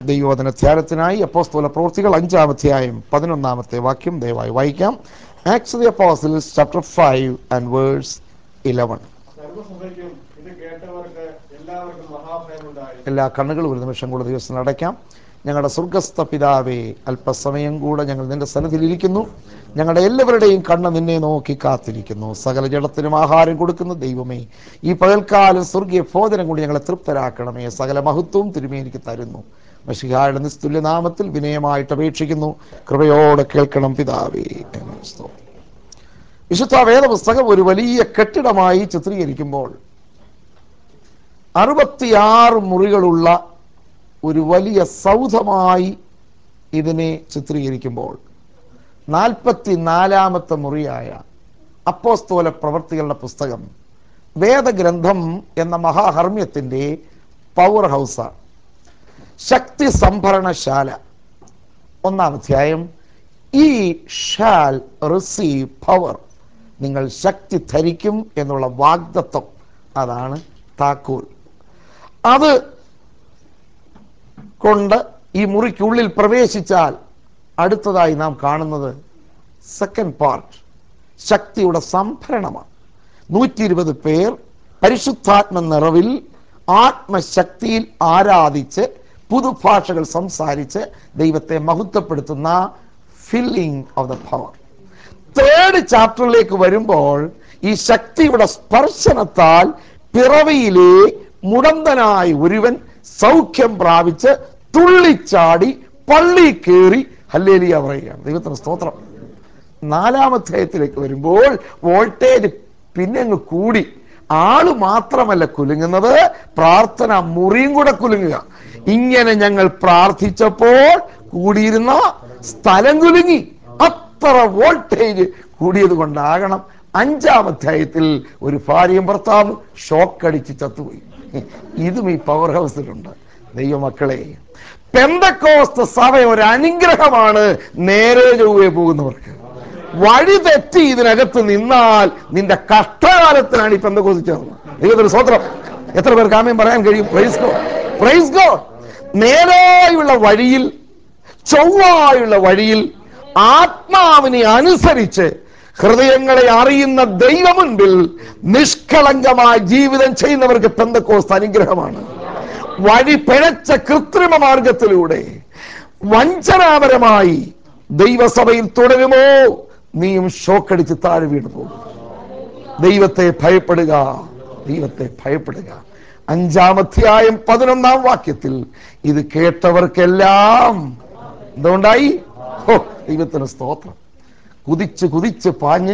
ദൈവവചന ധ്യാനത്തിനായി അപ്പോസ്തോല പ്രവൃത്തികൾ അഞ്ചാം അധ്യായം പതിനൊന്നാമത്തെ വാക്യം ദയവായി വായിക്കാം Acts the apostles chapter five and verse eleven സർവസഭയ്ക്കും ഇത് കേട്ടവർക്ക് എല്ലാവർക്കും മഹാഭയമുണ്ടായി എല്ലാ കണ്ണുകളും ഒരു നിമിഷം കൂടെ ദിവസം അടയ്ക്കാം ഞങ്ങളുടെ സ്വർഗസ്ഥ പിതാവേ അല്പസമയം കൂടെ ഞങ്ങൾ നിന്റെ സന്നിധിയിൽ ഇരിക്കുന്നു ഞങ്ങളുടെ എല്ലാവരുടെയും കണ്ണ് നിന്നെ നോക്കി കാത്തിരിക്കുന്നു സകല ജഡത്തിനും ആഹാരം കൊടുക്കുന്ന ദൈവമേ ഈ പകൽക്കാലം സ്വർഗീയ ഭോജനം കൂടി ഞങ്ങളെ തൃപ്തരാക്കണമേ സകല മഹത്വവും തിരുമേനിക്ക് തരുന്നു മഷിഹായുടെ നിസ്തുല്യ നാമത്തിൽ വിനയമായിട്ട് അപേക്ഷിക്കുന്നു കൃപയോടെ കേൾക്കണം പിതാവേ എന്ന് സ്തോത്രം. വിശുദ്ധ വേദപുസ്തകം ഒരു വലിയ കെട്ടിടമായി ചിത്രീകരിക്കുമ്പോൾ അറുപത്തിയാറ് മുറികളുള്ള ഒരു വലിയ സൗധമായി ഇതിനെ ചിത്രീകരിക്കുമ്പോൾ നാൽപ്പത്തി നാലാമത്തെ മുറിയായ അപ്പോസ്തോല പ്രവർത്തികളുടെ പുസ്തകം വേദഗ്രന്ഥം എന്ന മഹാഹർമ്മ്യത്തിൻ്റെ പവർ ഹൗസാണ് ശക്തി സംഭരണശാല ഒന്നാം അധ്യായം ഈ ഷാൽ റിസീവ് പവർ നിങ്ങൾ ശക്തി ധരിക്കും എന്നുള്ള വാഗ്ദത്വം അതാണ് താക്കോൽ അത് കൊണ്ട് ഈ മുറിക്കുള്ളിൽ പ്രവേശിച്ചാൽ അടുത്തതായി നാം കാണുന്നത് സെക്കൻഡ് പാർട്ട് ശക്തിയുടെ സംഭരണമാണ് നൂറ്റി ഇരുപത് പേർ പരിശുദ്ധാത്മ നിറവിൽ ആത്മശക്തിയിൽ ആരാധിച്ച് പുതുഭാഷകൾ സംസാരിച്ച് ദൈവത്തെ മഹത്വപ്പെടുത്തുന്ന filling of the power third ചാപ്റ്ററിലേക്ക് വരുമ്പോൾ ഈ ശക്തിയുടെ സ്പർശനത്താൽ പിറവിയിലെ മുടന്തനായ ഒരുവൻ സൗഖ്യം പ്രാപിച്ച് തുള്ളിച്ചാടി പള്ളി കയറി ഹല്ലേലിയ പറയുകയാണ് ദൈവത്തിന് സ്തോത്രം നാലാമധ്യായത്തിലേക്ക് വരുമ്പോൾ വോൾട്ടേജ് പിന്നെ അങ്ങ് കൂടി ആള് മാത്രമല്ല കുലുങ്ങുന്നത് പ്രാർത്ഥന മുറിയും കൂടെ കുലുങ്ങുക ഇങ്ങനെ ഞങ്ങൾ പ്രാർത്ഥിച്ചപ്പോൾ കൂടിയിരുന്ന സ്ഥലം കുലുങ്ങി അത്ര വോൾട്ടേജ് കൂടിയത് കൊണ്ടാകണം അഞ്ചാം അധ്യായത്തിൽ ഒരു ഭാര്യയും ഭർത്താവും ഷോക്കടിച്ച് ചത്തുപോയി ഇതും ഈ പവർ ഹൗസിലുണ്ട് ദൈവമക്കളെ പെന്തക്കോസ്ത സഭ ഒരു അനുഗ്രഹമാണ് നേരെ ചൊവ്വേ പോകുന്നവർക്ക് വഴി തെറ്റി ഇതിനകത്ത് നിന്നാൽ നിന്റെ കഷ്ടകാലത്തിനാണ് ഈ പെന്തക്കോസ് ചേർന്നത് ദൈവത്തിന് സ്വത്രം എത്ര പേർക്ക് ആമയും പറയാൻ കഴിയും പ്രൈസ് ഗോ പ്രൈസ് ഗോ നേരായുള്ള വഴിയിൽ ചൊവ്വായുള്ള വഴിയിൽ ആത്മാവിനെ അനുസരിച്ച് ഹൃദയങ്ങളെ അറിയുന്ന ദൈവ മുൻപിൽ നിഷ്കളങ്കമായ ജീവിതം ചെയ്യുന്നവർക്ക് പെന്തക്കോസ്ത് അനുഗ്രഹമാണ് വഴി പിഴച്ച കൃത്രിമ മാർഗത്തിലൂടെ വഞ്ചനാപരമായി ദൈവസഭയിൽ തുടരുമോ നീയും ഷോക്കടിച്ച് താഴെ വീണു പോകും ദൈവത്തെ ഭയപ്പെടുക ദൈവത്തെ ഭയപ്പെടുക അഞ്ചാമധ്യായം പതിനൊന്നാം വാക്യത്തിൽ ഇത് കേട്ടവർക്കെല്ലാം എന്തുകൊണ്ടായി ഓ ദൈവത്തിന് സ്തോത്രം കുതിച്ച് കുതിച്ച് പാഞ്ഞ്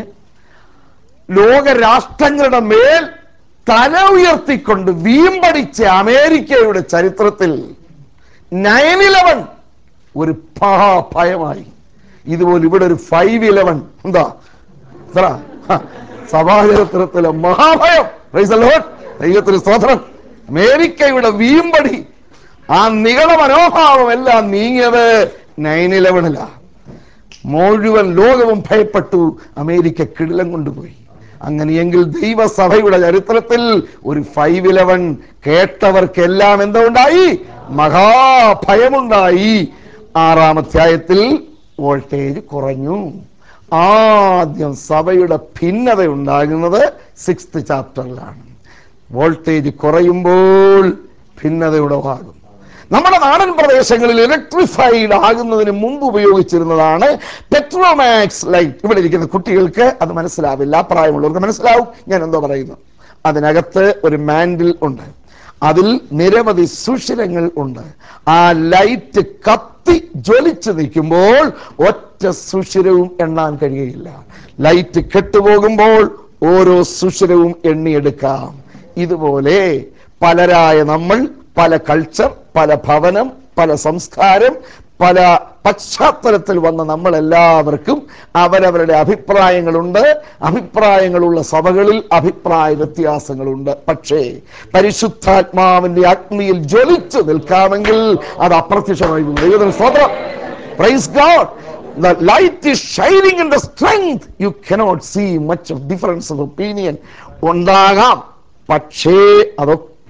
ലോകരാഷ്ട്രങ്ങളുടെ മേൽ തല ഉയർത്തിക്കൊണ്ട് വീമ്പടിച്ച അമേരിക്കയുടെ ചരിത്രത്തിൽ നയൻ ഇലവൻ ഒരു മഹാഭയമായി ഇതുപോലെ ഇവിടെ ഒരു ഫൈവ് ഇലവൻ എന്താ എത്ര ഹ, സഭാചരിത്രത്തിലെ മഹാഭയം Praise the Lord. ദൈവത്തിന് സ്തോത്രം അമേരിക്കയുടെ വീമ്പടി ആ നികള മനോഭാവം എല്ലാം നീങ്ങിയത് നയൻ ഇലവനിലാണ് മുഴുവൻ ലോകവും ഭയപ്പെട്ടു അമേരിക്ക കിടിലം കൊണ്ടുപോയി അങ്ങനെയെങ്കിൽ ദൈവസഭയുടെ ചരിത്രത്തിൽ ഒരു ഫൈവ് ഇലവൻ കേട്ടവർക്കെല്ലാം എന്തുണ്ടായി മഹാഭയമുണ്ടായി ആറാം അധ്യായത്തിൽ വോൾട്ടേജ് കുറഞ്ഞു ആദ്യം സഭയുടെ ഭിന്നത ഉണ്ടാകുന്നത് സിക്സ്ത് ചാപ്റ്ററിലാണ് വോൾട്ടേജ് കുറയുമ്പോൾ ഭിന്നത ഉടവാകും നമ്മുടെ നാടൻ പ്രദേശങ്ങളിൽ ഇലക്ട്രിഫൈഡ് ആകുന്നതിന് മുമ്പ് ഉപയോഗിച്ചിരുന്നതാണ് പെട്രോമാക്സ് ലൈറ്റ് ഇവിടെ ഇരിക്കുന്ന കുട്ടികൾക്ക് അത് മനസ്സിലാവില്ല പ്രായമുള്ളവർക്ക് മനസ്സിലാവും ഞാൻ എന്തോ പറയുന്നു അതിനകത്ത് ഒരു മാൻഡിൽ ഉണ്ട് അതിൽ നിരവധി സുഷിരങ്ങൾ ഉണ്ട് ആ ലൈറ്റ് കത്തി ജ്വലിച്ചു നിൽക്കുമ്പോൾ ഒറ്റ സുഷിരവും എണ്ണാൻ കഴിയുകയില്ല ലൈറ്റ് കെട്ടുപോകുമ്പോൾ ഓരോ സുഷിരവും എണ്ണിയെടുക്കാം ഇതുപോലെ പലരായ നമ്മൾ പല കൾച്ചർ പല ഭവനം പല സംസ്കാരം പല പശ്ചാത്തലത്തിൽ വന്ന നമ്മളെല്ലാവർക്കും അവരവരുടെ അഭിപ്രായങ്ങളുണ്ട് അഭിപ്രായങ്ങളുള്ള സഭകളിൽ അഭിപ്രായ വ്യത്യാസങ്ങളുണ്ട് പക്ഷേ പരിശുദ്ധാത്മാവിന്റെ അഗ്നിയിൽ ജ്വലിച്ചു നിൽക്കാമെങ്കിൽ അത് അപ്രത്യക്ഷമായി പോകും. ദൈവത്തിന് സ്തോത്രം praise God the light is shining in the strength you cannot see much of difference of opinion ഉണ്ടാകാം പക്ഷേ അതൊക്കെ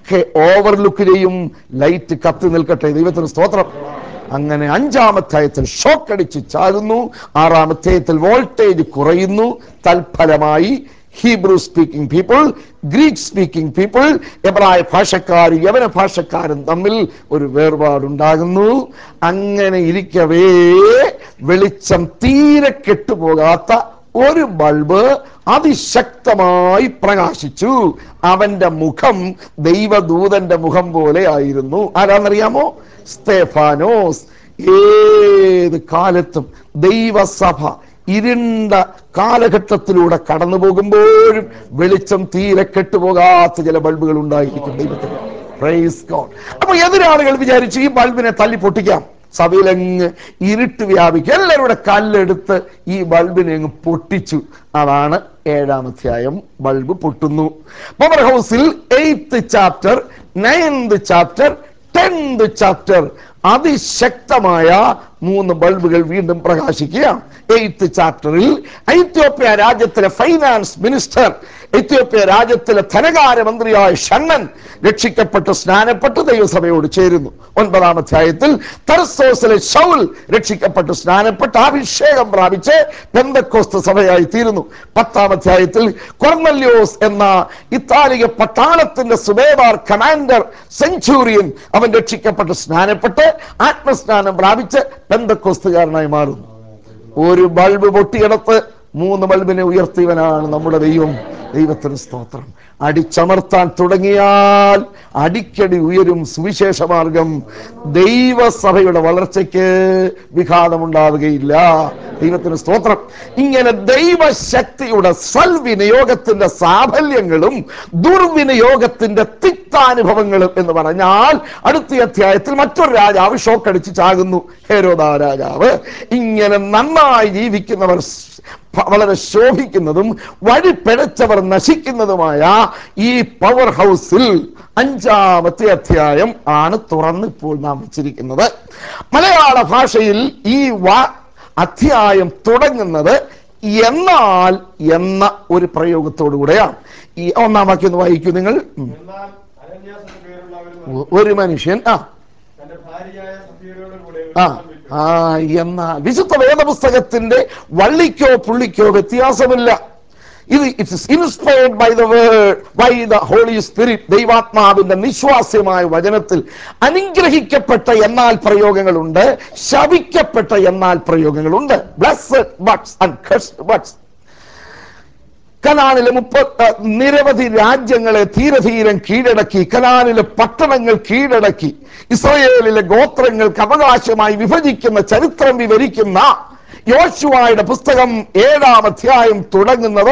ഒക്കെ ഓവർലുക്ക് ചെയ്യും ലൈറ്റ് കത്തി നിൽക്കട്ടെ ദൈവത്തിന് സ്തോത്രം അങ്ങനെ അഞ്ചാമധ്യായത്തിൽ ഷോക്ക് അടിച്ച് ചാകുന്നു ആറാമധ്യായത്തിൽ വോൾട്ടേജ് കുറയുന്നു തൽഫലമായി Hebrew speaking people Greek speaking people എബ്രായ ഭാഷക്കാരും യവന ഭാഷക്കാരും തമ്മിൽ ഒരു വേർപാടുണ്ടാകുന്നു അങ്ങനെ ഇരിക്കവേ വെളിച്ചം തീരെ കെട്ടുപോകാത്ത ഒരു ബൾബ് അതിശക്തമായി പ്രകാശിച്ചു അവന്റെ മുഖം ദൈവദൂതന്റെ മുഖം പോലെ ആയിരുന്നു ആരാന്നറിയാമോ സ്തേഫാനോസ് ഏത് കാലത്തും ദൈവസഭ ഇരുണ്ട കാലഘട്ടത്തിലൂടെ കടന്നു പോകുമ്പോഴും വെളിച്ചം തീരെ കെട്ടുപോകാത്ത ചില ബൾബുകൾ ഉണ്ടായിരിക്കും ദൈവത്തിന് പ്രൈസ് ഗോഡ് അപ്പൊ എതിരാളികൾ വിചാരിച്ചു ഈ ബൾബിനെ തല്ലി പൊട്ടിക്കാം സഭയിലങ്ങ് ഇരുട്ട് വ്യാപിക്കും എല്ലാവരും കൂടെ കല്ലെടുത്ത് ഈ ബൾബിനെ അങ്ങ് പൊട്ടിച്ചു അതാണ് ഏഴാമധ്യായം ബൾബ് പൊട്ടുന്നു പവർ ഹൗസിൽ eighth chapter ninth chapter tenth chapter അതിശക്തമായ മൂന്ന് ബൾബുകൾ വീണ്ടും പ്രകാശിക്കുകയാണ് എയ്ത്ത് ചാപ്റ്ററിൽ എത്യോപ്യ രാജ്യത്തിലെ ഫൈനാൻസ് മിനിസ്റ്റർ എത്യോപ്യ രാജ്യത്തിലെ ധനകാര്യമന്ത്രിയായ ഷണ്ണൻ രക്ഷിക്കപ്പെട്ട് സ്നാനപ്പെട്ട് ദൈവസഭയോട് ചേരുന്നു ഒൻപതാം അധ്യായത്തിൽ തർസോസിലെ ഷൗൽ രക്ഷിക്കപ്പെട്ട് സ്നാനപ്പെട്ട് അഭിഷേകം പ്രാപിച്ച് പെന്തക്കോസ്ത സഭയായി തീരുന്നു പത്താം അധ്യായത്തിൽ കൊർന്നല്യോസ് എന്ന ഇത്താലിക പട്ടാളത്തിന്റെ സുബേദാർ കമാൻഡർ സെഞ്ചൂറിയൻ അവൻ രക്ഷിക്കപ്പെട്ട് സ്നാനപ്പെട്ട് ആത്മസ്നാനം പ്രാപിച്ച് പെന്തക്കോസ്തുകാരനായി മാറുന്നു ഒരു ബൾബ് പൊട്ടിയിടത്ത് മൂന്ന് ബൾബിനെ ഉയർത്തിയവനാണ് നമ്മുടെ ദൈവം ദൈവത്തിന് സ്തോത്രം അടിച്ചമർത്താൻ തുടങ്ങിയാൽ അടിക്കടി ഉയരും സുവിശേഷ മാർഗം ദൈവസഭയുടെ വളർച്ചയ്ക്ക് വിഘാതമുണ്ടാവുകയില്ല ദൈവത്തിന് സ്തോത്രം ഇങ്ങനെ ദൈവശക്തിയുടെ സൽവിനിയോഗത്തിന്റെ സാഫല്യങ്ങളും ദുർവിനിയോഗത്തിന്റെ തിക്താനുഭവങ്ങളും എന്ന് പറഞ്ഞാൽ അടുത്ത അധ്യായത്തിൽ മറ്റൊരു രാജാവ് ഷോക്കടിച്ച് ചാകുന്നു ഹേരോദാ രാജാവ് ഇങ്ങനെ നന്നായി ജീവിക്കുന്നവർ വളരെ ശോഭിക്കുന്നതും വഴി പിഴച്ചവർ നശിക്കുന്നതുമായ ഈ പവർ ഹൗസിൽ അഞ്ചാമത്തെ അധ്യായം ആണ് തുറന്ന് ഇപ്പോൾ നാം വെച്ചിരിക്കുന്നത് മലയാള ഭാഷയിൽ ഈ വാ അധ്യായം തുടങ്ങുന്നത് എന്നാൽ എന്ന ഒരു പ്രയോഗത്തോടുകൂടെയാണ് ഈ ഒന്നാം വാക്യം ഒന്ന് വായിക്കൂ നിങ്ങൾ ഉം. എന്നാൽ അനന്യാസ് എന്ന പേരുള്ള ഒരു ഒ- ഒരു മനുഷ്യൻ ആ തന്റെ ഭാര്യയായ സഫീറയോട് കൂടെ ഒരു ആ സ്ഥലം വിട്ടു. ആ എന്ന വിശുദ്ധ വേദപുസ്തകത്തിന്റെ വള്ളിക്കോ പുള്ളിക്കോ വ്യത്യാസമില്ല ഇത് it's inspired by the word by the Holy Spirit ദൈവാത്മാവിന്റെ നിശ്വാസ്യമായ വചനത്തിൽ അനുഗ്രഹിക്കപ്പെട്ട എന്നാൽ പ്രയോഗങ്ങളുണ്ട് ശപിക്കപ്പെട്ട എന്നാൽ പ്രയോഗങ്ങളുണ്ട് blessed buts and cursed buts കനാനിലെ മുപ്പത്തി നിരവധി രാജ്യങ്ങളെ ധീരധീരം കീഴടക്കി കനാനിലെ പട്ടണങ്ങൾ കീഴടക്കി ഇസ്രയേലിലെ ഗോത്രങ്ങൾക്ക് അവകാശമായി വിഭജിക്കുന്ന ചരിത്രം വിവരിക്കുന്ന യോശുവായുടെ പുസ്തകം ഏഴാം അധ്യായം തുടങ്ങുന്നത്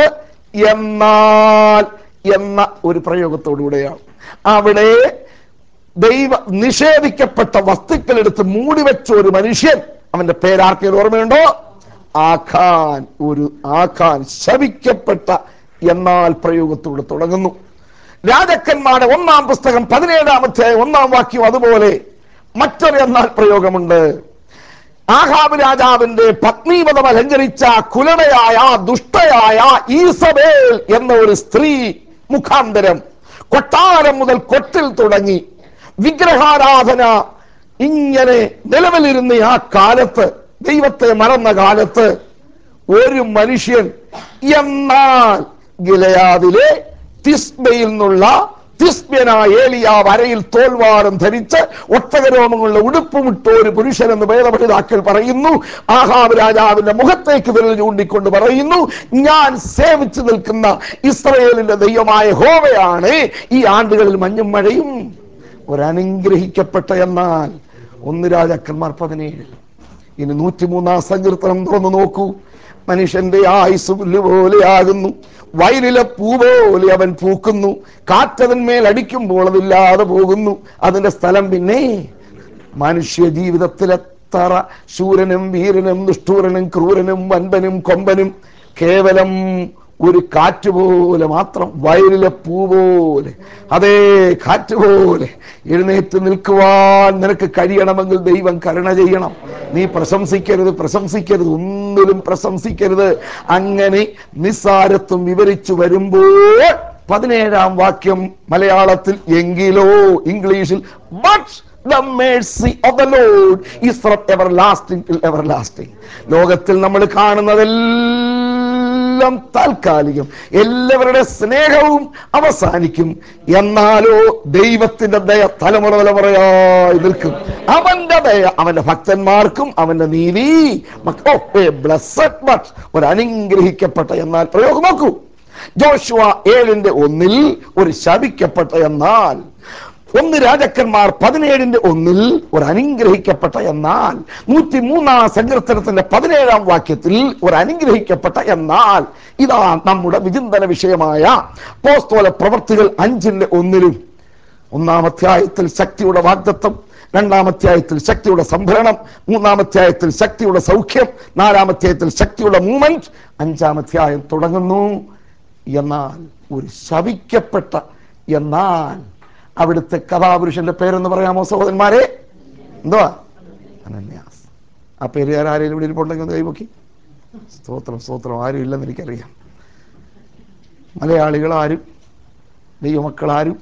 എന്നാൽ എന്ന ഒരു പ്രയോഗത്തോടുകൂടെയാണ് അവിടെ ദൈവ നിഷേധിക്കപ്പെട്ട വസ്തുക്കൾ എടുത്ത് മൂടിവെച്ച ഒരു മനുഷ്യൻ അവന്റെ പേരാർക്കെങ്കിലും ഓർമ്മയുണ്ടോ ആഖാൻ ഒരു ആഖാൻ ശപിക്കപ്പെട്ട എന്നാൽ പ്രയോഗത്തോട് തുടങ്ങുന്നു രാജക്കന്മാരുടെ ഒന്നാം പുസ്തകം പതിനേഴാമത്തെ ഒന്നാം വാക്യം അതുപോലെ മറ്റൊരു എന്നാൽ പ്രയോഗമുണ്ട് ആഹാബ് രാജാവിന്റെ പത്നീപദം അലങ്കരിച്ച കുലടയായ ദുഷ്ടയായ ഈസബേൽ എന്ന ഒരു സ്ത്രീ മുഖാന്തരം കൊട്ടാരം മുതൽ കൊട്ടിൽ തുടങ്ങി വിഗ്രഹാരാധന ഇങ്ങനെ നിലവിലിരുന്ന ആ കാലത്ത് ദൈവത്തെ മറന്ന കാലത്ത് ഒരു മനുഷ്യൻ എന്നാൽ ഗിലയാദിലെ തിസ്ബയിൽ നിന്നുള്ള തിസ്ബ്യനായ ഏലിയ വരയിൽ തോൽവാരം ധരിച്ച് ഒട്ടകരോമങ്ങളുടെ ഉടുപ്പുമിട്ട ഒരു പുരുഷൻ എന്ന് വേദപഠിതാക്കൾ പറയുന്നു ആഹാബ് രാജാവിന്റെ മുഖത്തേക്ക് വിരൽ ചൂണ്ടിക്കൊണ്ട് പറയുന്നു ഞാൻ സേവിച്ചു നിൽക്കുന്ന ഇസ്രയേലിന്റെ ദൈവമായ ഹോവയാണ് ഈ ആണ്ടുകളിൽ മഞ്ഞും മഴയും ഒരനുഗ്രഹിക്കപ്പെട്ട എന്നാൽ ഒന്ന് രാജാക്കന്മാർ പതിനേഴ് ഇനി നൂറ്റിമൂന്നാം സങ്കീർത്തനം തുറന്നു നോക്കൂ മനുഷ്യന്റെ ആയുസ് പുല്ല് പോലെയാകുന്നു വയലിലെ പൂ പോലെ അവൻ പൂക്കുന്നു കാറ്റതിന്മേൽ അടിക്കുമ്പോൾ അതില്ലാതെ പോകുന്നു അതിന്റെ സ്ഥലം പിന്നെ മനുഷ്യ ജീവിതത്തിൽ എത്ര ശൂരനും വീരനും ദുഷ്ടൂരനും ക്രൂരനും വൻപനും കൊമ്പനും കേവലം ഒരു കാറ്റ് പോലെ മാത്രം വയലിലെ പൂ പോലെ അതേ കാറ്റ് പോലെ എഴുന്നേറ്റ് നിൽക്കുവാൻ നിനക്ക് കഴിയണമെങ്കിൽ ദൈവം കരുണ ചെയ്യണം നീ പ്രശംസിക്കരുത് പ്രശംസിക്കരുത് ഒന്നിലും പ്രശംസിക്കരുത് അങ്ങനെ നിസ്സാരത്വം വിവരിച്ചു വരുമ്പോൾ പതിനേഴാം വാക്യം മലയാളത്തിൽ എങ്കിലോ ഇംഗ്ലീഷിൽ but the mercy of the Lord is from everlasting till everlasting ലോകത്തിൽ നമ്മൾ കാണുന്നതെല്ലാം താൽക്കാലികം എല്ലാവരുടെ സ്നേഹവും അവസാനിക്കും എന്നാലോ ദൈവത്തിന്റെ ദയ തലമുറ തലമുറയായി നിൽക്കും അവന്റെ ദയ അവന്റെ ഭക്തന്മാർക്കും അവന്റെ നീതി ബ്ലസ്സഡ് ബട്ട് ഒരു അനുഗ്രഹിക്കപ്പെട്ട എന്നാൽ പ്രയോഗം നോക്കൂ ജോഷുവ ഏഴിന്റെ ഒന്നിൽ ഒരു ശപിക്കപ്പെട്ട എന്നാൽ ഒന്ന് രാജാക്കന്മാർ പതിനേഴിന്റെ ഒന്നിൽ ഒരു അനുഗ്രഹിക്കപ്പെട്ട എന്നാൽ നൂറ്റി മൂന്നാം സങ്കീർത്തനത്തിന്റെ പതിനേഴാം വാക്യത്തിൽ ഒരു അനുഗ്രഹിക്കപ്പെട്ട എന്നാൽ ഇതാ നമ്മുടെ വിചിന്തന വിഷയമായ പോസ്തോല പ്രവർത്തികൾ അഞ്ചിന്റെ ഒന്നിലും ഒന്നാമധ്യായത്തിൽ ശക്തിയുടെ വാഗ്ദത്വം രണ്ടാമധ്യായത്തിൽ ശക്തിയുടെ സംഭരണം മൂന്നാമധ്യായത്തിൽ ശക്തിയുടെ സൗഖ്യം നാലാമധ്യായത്തിൽ ശക്തിയുടെ മൂവ്മെന്റ് അഞ്ചാമധ്യായം തുടങ്ങുന്നു എന്നാൽ ഒരു ശവിക്കപ്പെട്ട എന്നാൽ അവിടുത്തെ കഥാപുരുഷന്റെ പേരെന്ന് പറയാമോ സഹോദരന്മാരെ എന്തുവാ അനന്യാസ് ആ പേര് ഞാൻ ആരെങ്കിലും ഇവിടെ ഇരിപ്പുണ്ടെങ്കിൽ ഒന്ന് കൈപൊക്കി സ്തോത്രം സ്തോത്രം ആരും ഇല്ലെന്ന് എനിക്കറിയാം മലയാളികൾ ആരും ദൈവമക്കൾ ആരും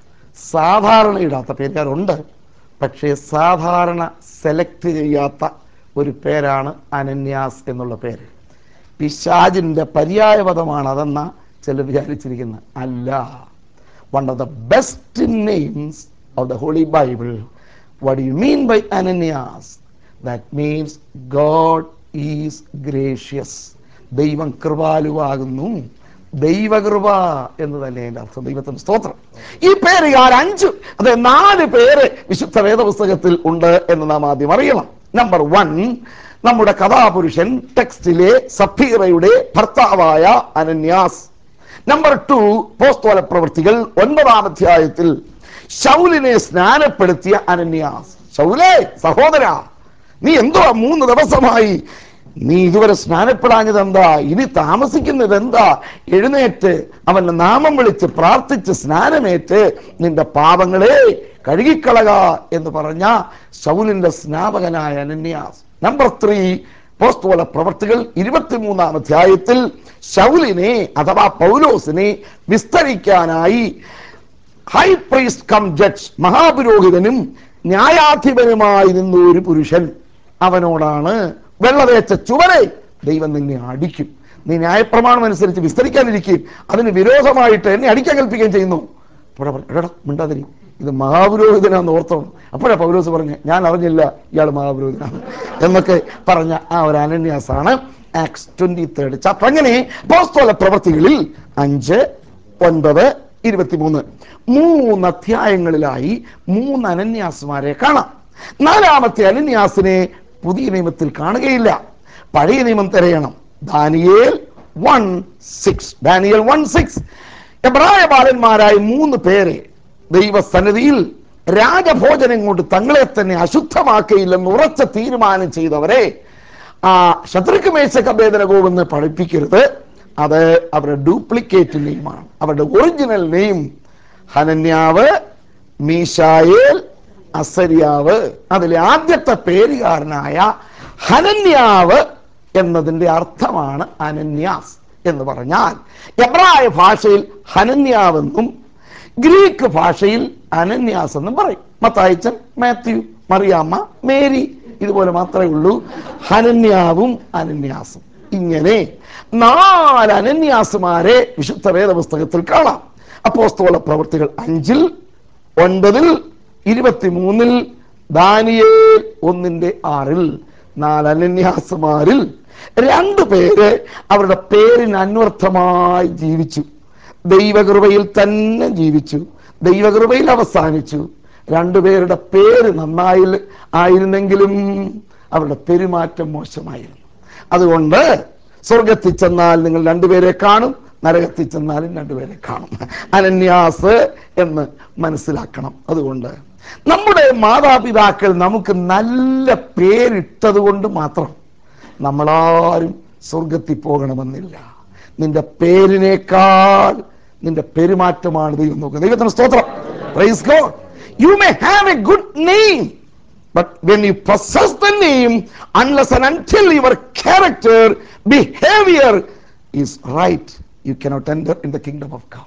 സാധാരണ ഇടാത്ത പേരുകാരുണ്ട് പക്ഷേ സാധാരണ സെലക്ട് ചെയ്യാത്ത ഒരു പേരാണ് അനന്യാസ് എന്നുള്ള പേര് പിശാജിന്റെ പര്യായപദമാണ് അതെന്ന ചിലർ വിചാരിച്ചിരിക്കുന്നത് അല്ല one of the best names of the Holy Bible what you mean by Ananias that means God is gracious ദൈവം കൃപാലുവാകുന്നു ദൈവകൃപ എന്ന് തന്നെ എൻ്റെ അർത്ഥം ദൈവത്തിന്റെ സ്തോത്രം ഈ പേരുകാർ അഞ്ച് അതെ നാല് പേര് വിശുദ്ധ വേദപുസ്തകത്തിൽ ഉണ്ട് എന്ന് നാം ആദ്യം അറിയണം നമ്പർ വൺ നമ്മുടെ കഥാപുരുഷൻ ടെക്സ്റ്റിലെ സഫീറയുടെ ഭർത്താവായ അനന്യാസ് നമ്പർ ടു പോസ്തോല പ്രവൃത്തികൾ ഒൻപതാം അധ്യായത്തിൽ ശൗലിനെ സ്നാനപ്പെടുത്തിയ അനന്യാസ് ശൗലേ സഹോദര നീ എന്തുവാ മൂന്ന് ദിവസമായി നീ ഇതുവരെ സ്നാനപ്പെടാഞ്ഞത് എന്താ ഇനി താമസിക്കുന്നത് എന്താ എഴുന്നേറ്റ് അവന്റെ നാമം വിളിച്ച് പ്രാർത്ഥിച്ച് സ്നാനമേറ്റ് നിന്റെ പാപങ്ങളെ കഴുകിക്കളക എന്ന് പറഞ്ഞ ശൗലിന്റെ സ്നാപകനായ അനന്യാസ് നമ്പർ ത്രീ പോസ്തോല പ്രവർത്തികൾ ഇരുപത്തിമൂന്നാം അധ്യായത്തിൽ ശൗലിനെ അഥവാ പൗലോസിനെ വിസ്തരിക്കാനായി ഹൈ പ്രീസ്റ്റ് കം ജഡ്ജ് മഹാപുരോഹിതനും ന്യായാധിപനുമായി നിന്ന ഒരു പുരുഷൻ അവനോടാണ് വെള്ളതേച്ച ചുവരെ ദൈവം നിന്നെ അടിക്കും നീ ന്യായപ്രമാണം അനുസരിച്ച് വിസ്തരിക്കാനിരിക്കുകയും അതിന് വിരോധമായിട്ട് എന്നെ അടിക്കാൻ കൽപ്പിക്കുകയും ചെയ്യുന്നു അപ്പോഴാ പറഞ്ഞു, എടാ മിണ്ടാതിരി ഇത് മഹാപുരോഹിതനാന്ന് ഓർത്തോ അപ്പോഴാ പൗലോസ് പറഞ്ഞു ഞാൻ അറിഞ്ഞില്ല ഇയാൾ മഹാപുരോഹിതനാണ് എന്നൊക്കെ പറഞ്ഞ ആ ഒരു അനന്യാസാണ് ആക്സ് ട്വന്റി തേർഡ് ചാപ്റ്റർ അങ്ങനെ പോസ്തോല പ്രവർത്തികളിൽ അഞ്ച് ഒൻപത് ഇരുപത്തിമൂന്ന് മൂന്ന് അധ്യായങ്ങളിലായി മൂന്ന് അനന്യാസുമാരെ കാണാം നാലാമത്തെ അനന്യാസിനെ പുതിയ നിയമത്തിൽ കാണുകയില്ല പഴയ നിയമം തിരയണം Daniel one six Daniel one six എബ്രായ ബാലന്മാരായ മൂന്ന് പേരെ ദൈവസന്നിധിയിൽ രാജഭോജനം കൊണ്ട് തങ്ങളെ തന്നെ അശുദ്ധമാക്കയില്ലെന്ന് ഉറച്ച തീരുമാനം ചെയ്തവരെ ആ ശത്രുക്ക് മേശക്കഭേദന കോവെന്ന് പഠിപ്പിക്കരുത് അത് അവരുടെ ഡ്യൂപ്ലിക്കേറ്റ് നെയിമാണ് അവരുടെ original name Hananiah Mishael Azariah അതിലെ ആദ്യത്തെ പേരുകാരനായ ഹനന്യാവ് എന്നതിന്റെ അർത്ഥമാണ് അനന്യാസ് എന്ന് പറഞ്ഞാൽ എബ്രായ ഭാഷയിൽ ഹനന്യാവെന്നും ഗ്രീക്ക് ഭാഷയിൽ അനന്യാസ് എന്നും പറയും മത്തായിച്ചൻ മാത്യു മറിയാമ്മ മേരി ഇതുപോലെ മാത്രമേ ഉള്ളൂ ഹനന്യാവും അനന്യാസും ഇങ്ങനെ നാല് അനന്യാസുമാരെ വിശുദ്ധ വേദപുസ്തകത്തിൽ കാണാം അപ്പോസ്തോല പ്രവൃത്തികൾ അഞ്ചിൽ ഒൻപതിൽ ഇരുപത്തിമൂന്നിൽ ദാനിയേൽ ഒന്നിന്റെ ആറിൽ നാല് അനന്യാസുമാരിൽ രണ്ടു പേര് അവരുടെ പേരിന് അന്വർത്ഥമായി ജീവിച്ചു ദൈവകൃപയിൽ തന്നെ ജീവിച്ചു ദൈവകൃപയിൽ അവസാനിച്ചു രണ്ടുപേരുടെ പേര് നന്നായി ആയിരുന്നെങ്കിലും അവരുടെ പെരുമാറ്റം മോശമായിരുന്നു അതുകൊണ്ട് സ്വർഗത്തിൽ ചെന്നാൽ നിങ്ങൾ രണ്ടുപേരെ കാണും നരകത്തിൽ ചെന്നാലും രണ്ടുപേരെ കാണും അനന്യാസ് എന്ന് മനസ്സിലാക്കണം അതുകൊണ്ട് നമ്മുടെ മാതാപിതാക്കൾ നമുക്ക് നല്ല പേരിട്ടത് കൊണ്ട് മാത്രം നമ്മളാരും സ്വർഗത്തിൽ പോകണമെന്നില്ല നിന്റെ പേരിനേക്കാൾ നിന്റെ പെരുമാറ്റമാണ് ദൈവം നോക്കുന്നത് ദൈവത്തിന് സ്തോത്രം praise God you may have a good name But when you possess the name, unless and until your character, behavior is right, you cannot enter in the kingdom of God.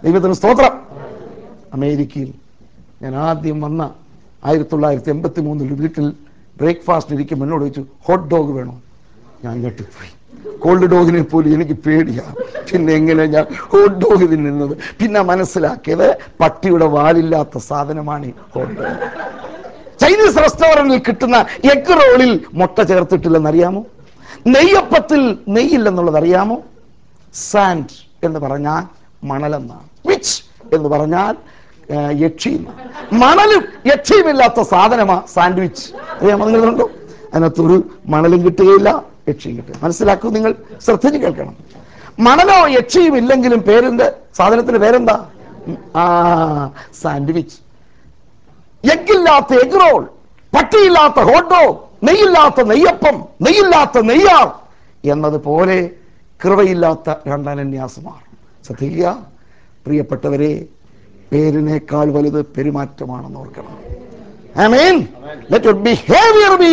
ദൈവത്തിന് സ്തോത്രം അമേരിക്കയിൽ ഞാൻ ആദ്യം വന്ന ആയിരത്തി തൊള്ളായിരത്തി എൺപത്തി മൂന്നിൽ വീട്ടിൽ ബ്രേക്ക്ഫാസ്റ്റ് ഇരിക്കും എന്നോട് ചോദിച്ചു ഹോട്ട് ഡോഗ് വേണോ ഞാൻ ഞെട്ടിപ്പോയി കോൾഡ് ഡോഗിനെ പോലും എനിക്ക് പേടിയാണ് പിന്നെ എങ്ങനെ ഞാൻ ഹോട്ട് ഡോഗ് തിന്നുന്നത് പിന്നെ മനസ്സിലാക്കിയത് പട്ടിയുടെ വാലില്ലാത്ത സാധനമാണ് ഈ ഹോട്ട് ഡോഗ് ചൈനീസ് റെസ്റ്റോറന്റിൽ കിട്ടുന്ന എഗ് റോളിൽ മുട്ട ചേർത്തിട്ടില്ലെന്ന് അറിയാമോ നെയ്യപ്പത്തിൽ നെയ്യില്ലെന്നുള്ളത് അറിയാമോ സാൻഡ് എന്ന് പറഞ്ഞാൽ മണലെന്നാണ് വിച്ച് എന്ന് പറഞ്ഞാൽ ആ, യക്ഷി എന്നാണ്. മണലും യക്ഷിയുമില്ലാത്ത സാധനമാ സാൻഡ്വിച്ച് അറിയാമോ നിങ്ങളുണ്ടോ അതിനകത്തൊരു മണലും കിട്ടുകയില്ല യക്ഷിയും കിട്ടുക മനസ്സിലാക്കൂ നിങ്ങൾ ശ്രദ്ധിച്ച് കേൾക്കണം മണലോ യക്ഷിയും ഇല്ലെങ്കിലും പേരിന്റെ സാധനത്തിന്റെ പേരെന്താ ആ സാൻഡ്വിച്ച് എഗ്ഗില്ലാത്ത എഗ് റോൾ പട്ടിയില്ലാത്ത ഹോട്ട് ഡോഗ് നെയ്യില്ലാത്ത നെയ്യപ്പം നെയ്യില്ലാത്ത നെയ്യാർ എന്നതുപോലെ കൃപയില്ലാത്ത രണ്ടനന്യാസമാർ ശ്രദ്ധിക്കുക പ്രിയപ്പെട്ടവരെ പേരിനേക്കാൾ വലുത് പെരുമാറ്റമാണെന്ന് ഓർക്കണം ആമേൻ let your behaviour be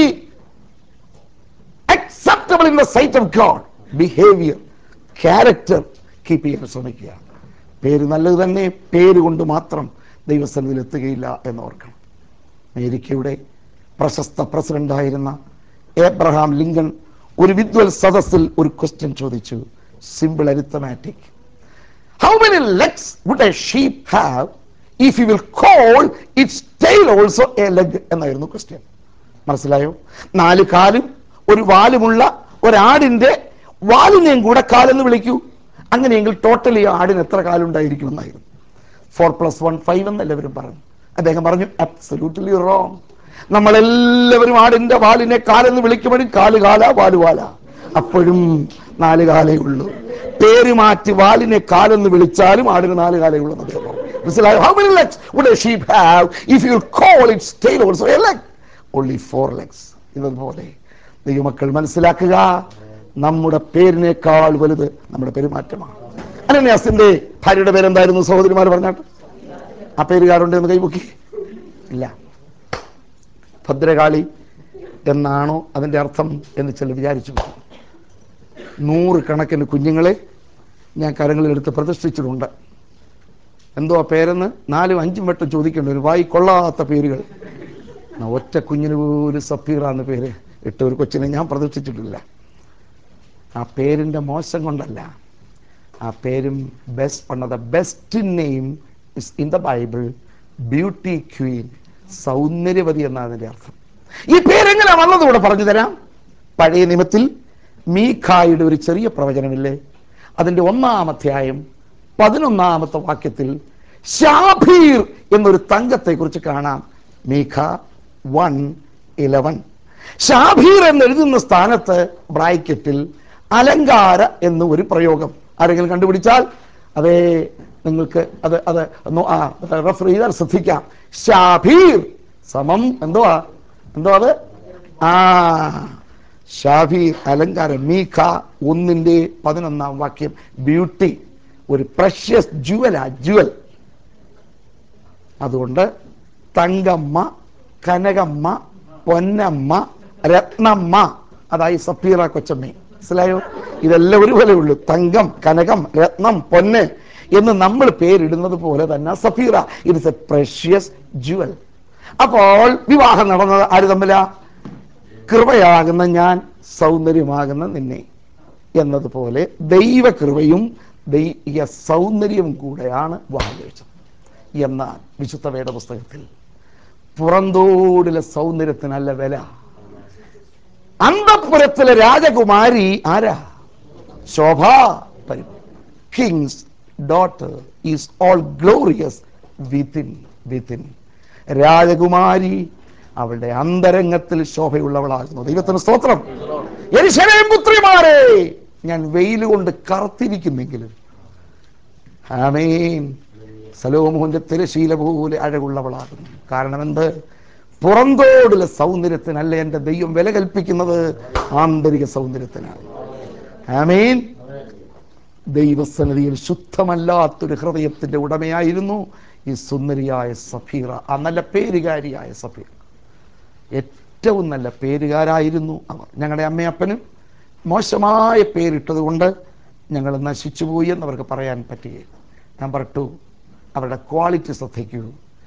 acceptable in the sight of God behaviour character keep ചെയ്യാൻ ശ്രമിക്കുക പേര് നല്ലത് തന്നെ പേര് കൊണ്ട് മാത്രം ദൈവസ്ഥലത്തിൽ എത്തുകയില്ല എന്ന് ഓർക്കണം അമേരിക്കയുടെ പ്രശസ്ത പ്രസിഡന്റായിരുന്ന ഏബ്രഹാം ലിങ്കൺ ഒരു വിദ്വൽ സദസ്സിൽ ഒരു ക്വസ്റ്റ്യൻ ചോദിച്ചു simple arithmetic how many legs would a sheep have if you will call its tail also a leg എന്നായിരുന്നു ക്വസ്റ്റ്യൻ മനസ്സിലായോ നാല് കാലും ഒരു വാലുമുള്ള ഒരാടിന്റെ വാലിനെയും കൂടെ കാലെന്ന് വിളിക്കൂ അങ്ങനെയെങ്കിൽ ടോട്ടലി ആടിന് എത്ര കാലുണ്ടായിരിക്കും എന്നായിരുന്നു ഫോർ പ്ലസ് വൺ ഫൈവ് എന്ന് എല്ലാവരും പറഞ്ഞു അദ്ദേഹം പറഞ്ഞു അബ്സല്യൂട്ട്ലി റോങ് നമ്മളെല്ലാവരും ആടിന്റെ വാലിനെ കാലെന്ന് വിളിക്കുമ്പോഴും കാല് കാല വാല് വാല അപ്പോഴും നാല് കാലേ ഉള്ളൂ പേര് മാറ്റി വാലിനെ കാലെന്ന് വിളിച്ചാലും ആടിന് നാല് കാലേ ഉള്ളൂ എന്ന് അദ്ദേഹം പറഞ്ഞു. മനസ്സിലായോ how many legs would a sheep have if you call its tail also a leg only four legs ഇതുപോലെ ദൈവമക്കൾ മനസ്സിലാക്കുക നമ്മുടെ പേരിനേക്കാൾ വലുത് നമ്മുടെ പെരുമാറ്റമാണ് അനന്യാസിന്റെ ഭാര്യയുടെ പേരെന്തായിരുന്നു സഹോദരിമാർ പറഞ്ഞാട്ട് ആ പേരുകാരുണ്ട് എന്ന് കൈപൊക്കി ഇല്ല ഭദ്രകാളി എന്നാണോ അതിൻ്റെ അർത്ഥം എന്ന് ചിലർ വിചാരിച്ചു പോകും. നൂറ് കണക്കിന് കുഞ്ഞുങ്ങളെ ഞാൻ കരങ്ങളിലെടുത്ത് പ്രതിഷ്ഠിച്ചിട്ടുണ്ട് എന്തോ ആ പേരെന്ന് നാലും അഞ്ചും വട്ടം ചോദിക്കേണ്ട ഒരു വായി കൊള്ളാത്ത പേരുകൾ എന്നാ ഒറ്റ കുഞ്ഞിന് പോലും സഫീറ എന്ന പേര് ഇട്ട ഒരു കൊച്ചിനെ ഞാൻ പ്രതീക്ഷിച്ചിട്ടില്ല ആ പേരിൻ്റെ മോശം കൊണ്ടല്ല ആ പേരും best one of the best name is in the Bible beauty queen സൗന്ദര്യവതി എന്നാണ് അതിൻ്റെ അർത്ഥം ഈ പേരെങ്ങനെ വന്നത് ഇവിടെ പറഞ്ഞു തരാം പഴയ നിയമത്തിൽ മീഖായുടെ ഒരു ചെറിയ പ്രവചനമില്ലേ അതിൻ്റെ ഒന്നാം അധ്യായം പതിനൊന്നാമത്തെ വാക്യത്തിൽ ഷാഭീർ എന്നൊരു തങ്കത്തെക്കുറിച്ച് കാണാം മീഖ വൺ ഇലവൻ ഷാഭീർ എന്ന് എഴുതുന്ന സ്ഥാനത്ത് ബ്രാക്കറ്റിൽ അലങ്കാര എന്ന് ഒരു പ്രയോഗം ആരെങ്കിലും കണ്ടുപിടിച്ചാൽ അതേ നിങ്ങൾക്ക് അത് അത് ഒന്ന് ആ റെഫർ ചെയ്താൽ ശ്രദ്ധിക്കാം ഷാഭീർ സമം എന്തുവാ എന്തോ അത് ആ ഷാഫീർ അലങ്കാരം മീഖ ഒന്നിന്റെ പതിനൊന്നാം വാക്യം ബ്യൂട്ടി ഒരു പ്രഷ്യസ് ജുവലാ ജുവൽ അതുകൊണ്ട് തങ്കമ്മ കനകമ്മ പൊന്നമ്മ രത്നമ്മ അതായി സപ്പീറ കൊച്ചമ്മ മനസ്സിലായോ ഇതെല്ലാം ഒരുപോലെ ഉള്ളൂ തങ്കം കനകം രത്നം പൊന്ന് എന്ന് നമ്മൾ പേരിടുന്നത് പോലെ തന്നെ Sapphira it's a precious jewel അപ്പോൾ വിവാഹം നടന്നത് ആര് തമ്മിലാ കൃപയാകുന്ന ഞാൻ സൗന്ദര്യമാകുന്ന നിന്നെ എന്നതുപോലെ ദൈവകൃപയും ദൈവ സൗന്ദര്യവും കൂടെയാണ് വിവാഹം കഴിച്ചത് എന്നാൽ വിശുദ്ധ വേദപുസ്തകത്തിൽ പുറന്തോടിലെ സൗന്ദര്യത്തിനല്ല വില അന്തപുരത്തിലെ രാജകുമാരി ആരാ ശോഭ king's daughter is all glorious within within രാജകുമാരി അവളുടെ അന്തരംഗത്തിൽ ശോഭയുള്ളവളാകുന്നു ദൈവത്തിന് സ്തോത്രം യെരൂശലേം പുത്രിമാരെ ഞാൻ വെയിൽ കൊണ്ട് കറുത്തിരിക്കുന്നെങ്കിലും ആമേൻ സലോമോന്റെ തിരശീല പോലെ അഴകുള്ളവളാകുന്നു കാരണം എന്ത് പുറന്തോടുള്ള സൗന്ദര്യത്തിനല്ല എൻ്റെ ദൈവം വില കൽപ്പിക്കുന്നത് ആന്തരിക സൗന്ദര്യത്തിനാണ് ആമേൻ ദൈവസന്നിധിയിൽ ശുദ്ധമല്ലാത്തൊരു ഹൃദയത്തിന്റെ ഉടമയായിരുന്നു ഈ സുന്ദരിയായ സഫീറ ആ നല്ല പേരുകാരിയായ സഫീറ ഏറ്റവും നല്ല പേരുകാരായിരുന്നു അവർ ഞങ്ങളുടെ അമ്മയപ്പനും മോശമായ പേരിട്ടത് കൊണ്ട് ഞങ്ങൾ നശിച്ചുപോയി എന്നവർക്ക് പറയാൻ പറ്റുകയില്ല നമ്പർ ടു അവരുടെ ക്വാളിറ്റി ശ്രദ്ധിക്കൂ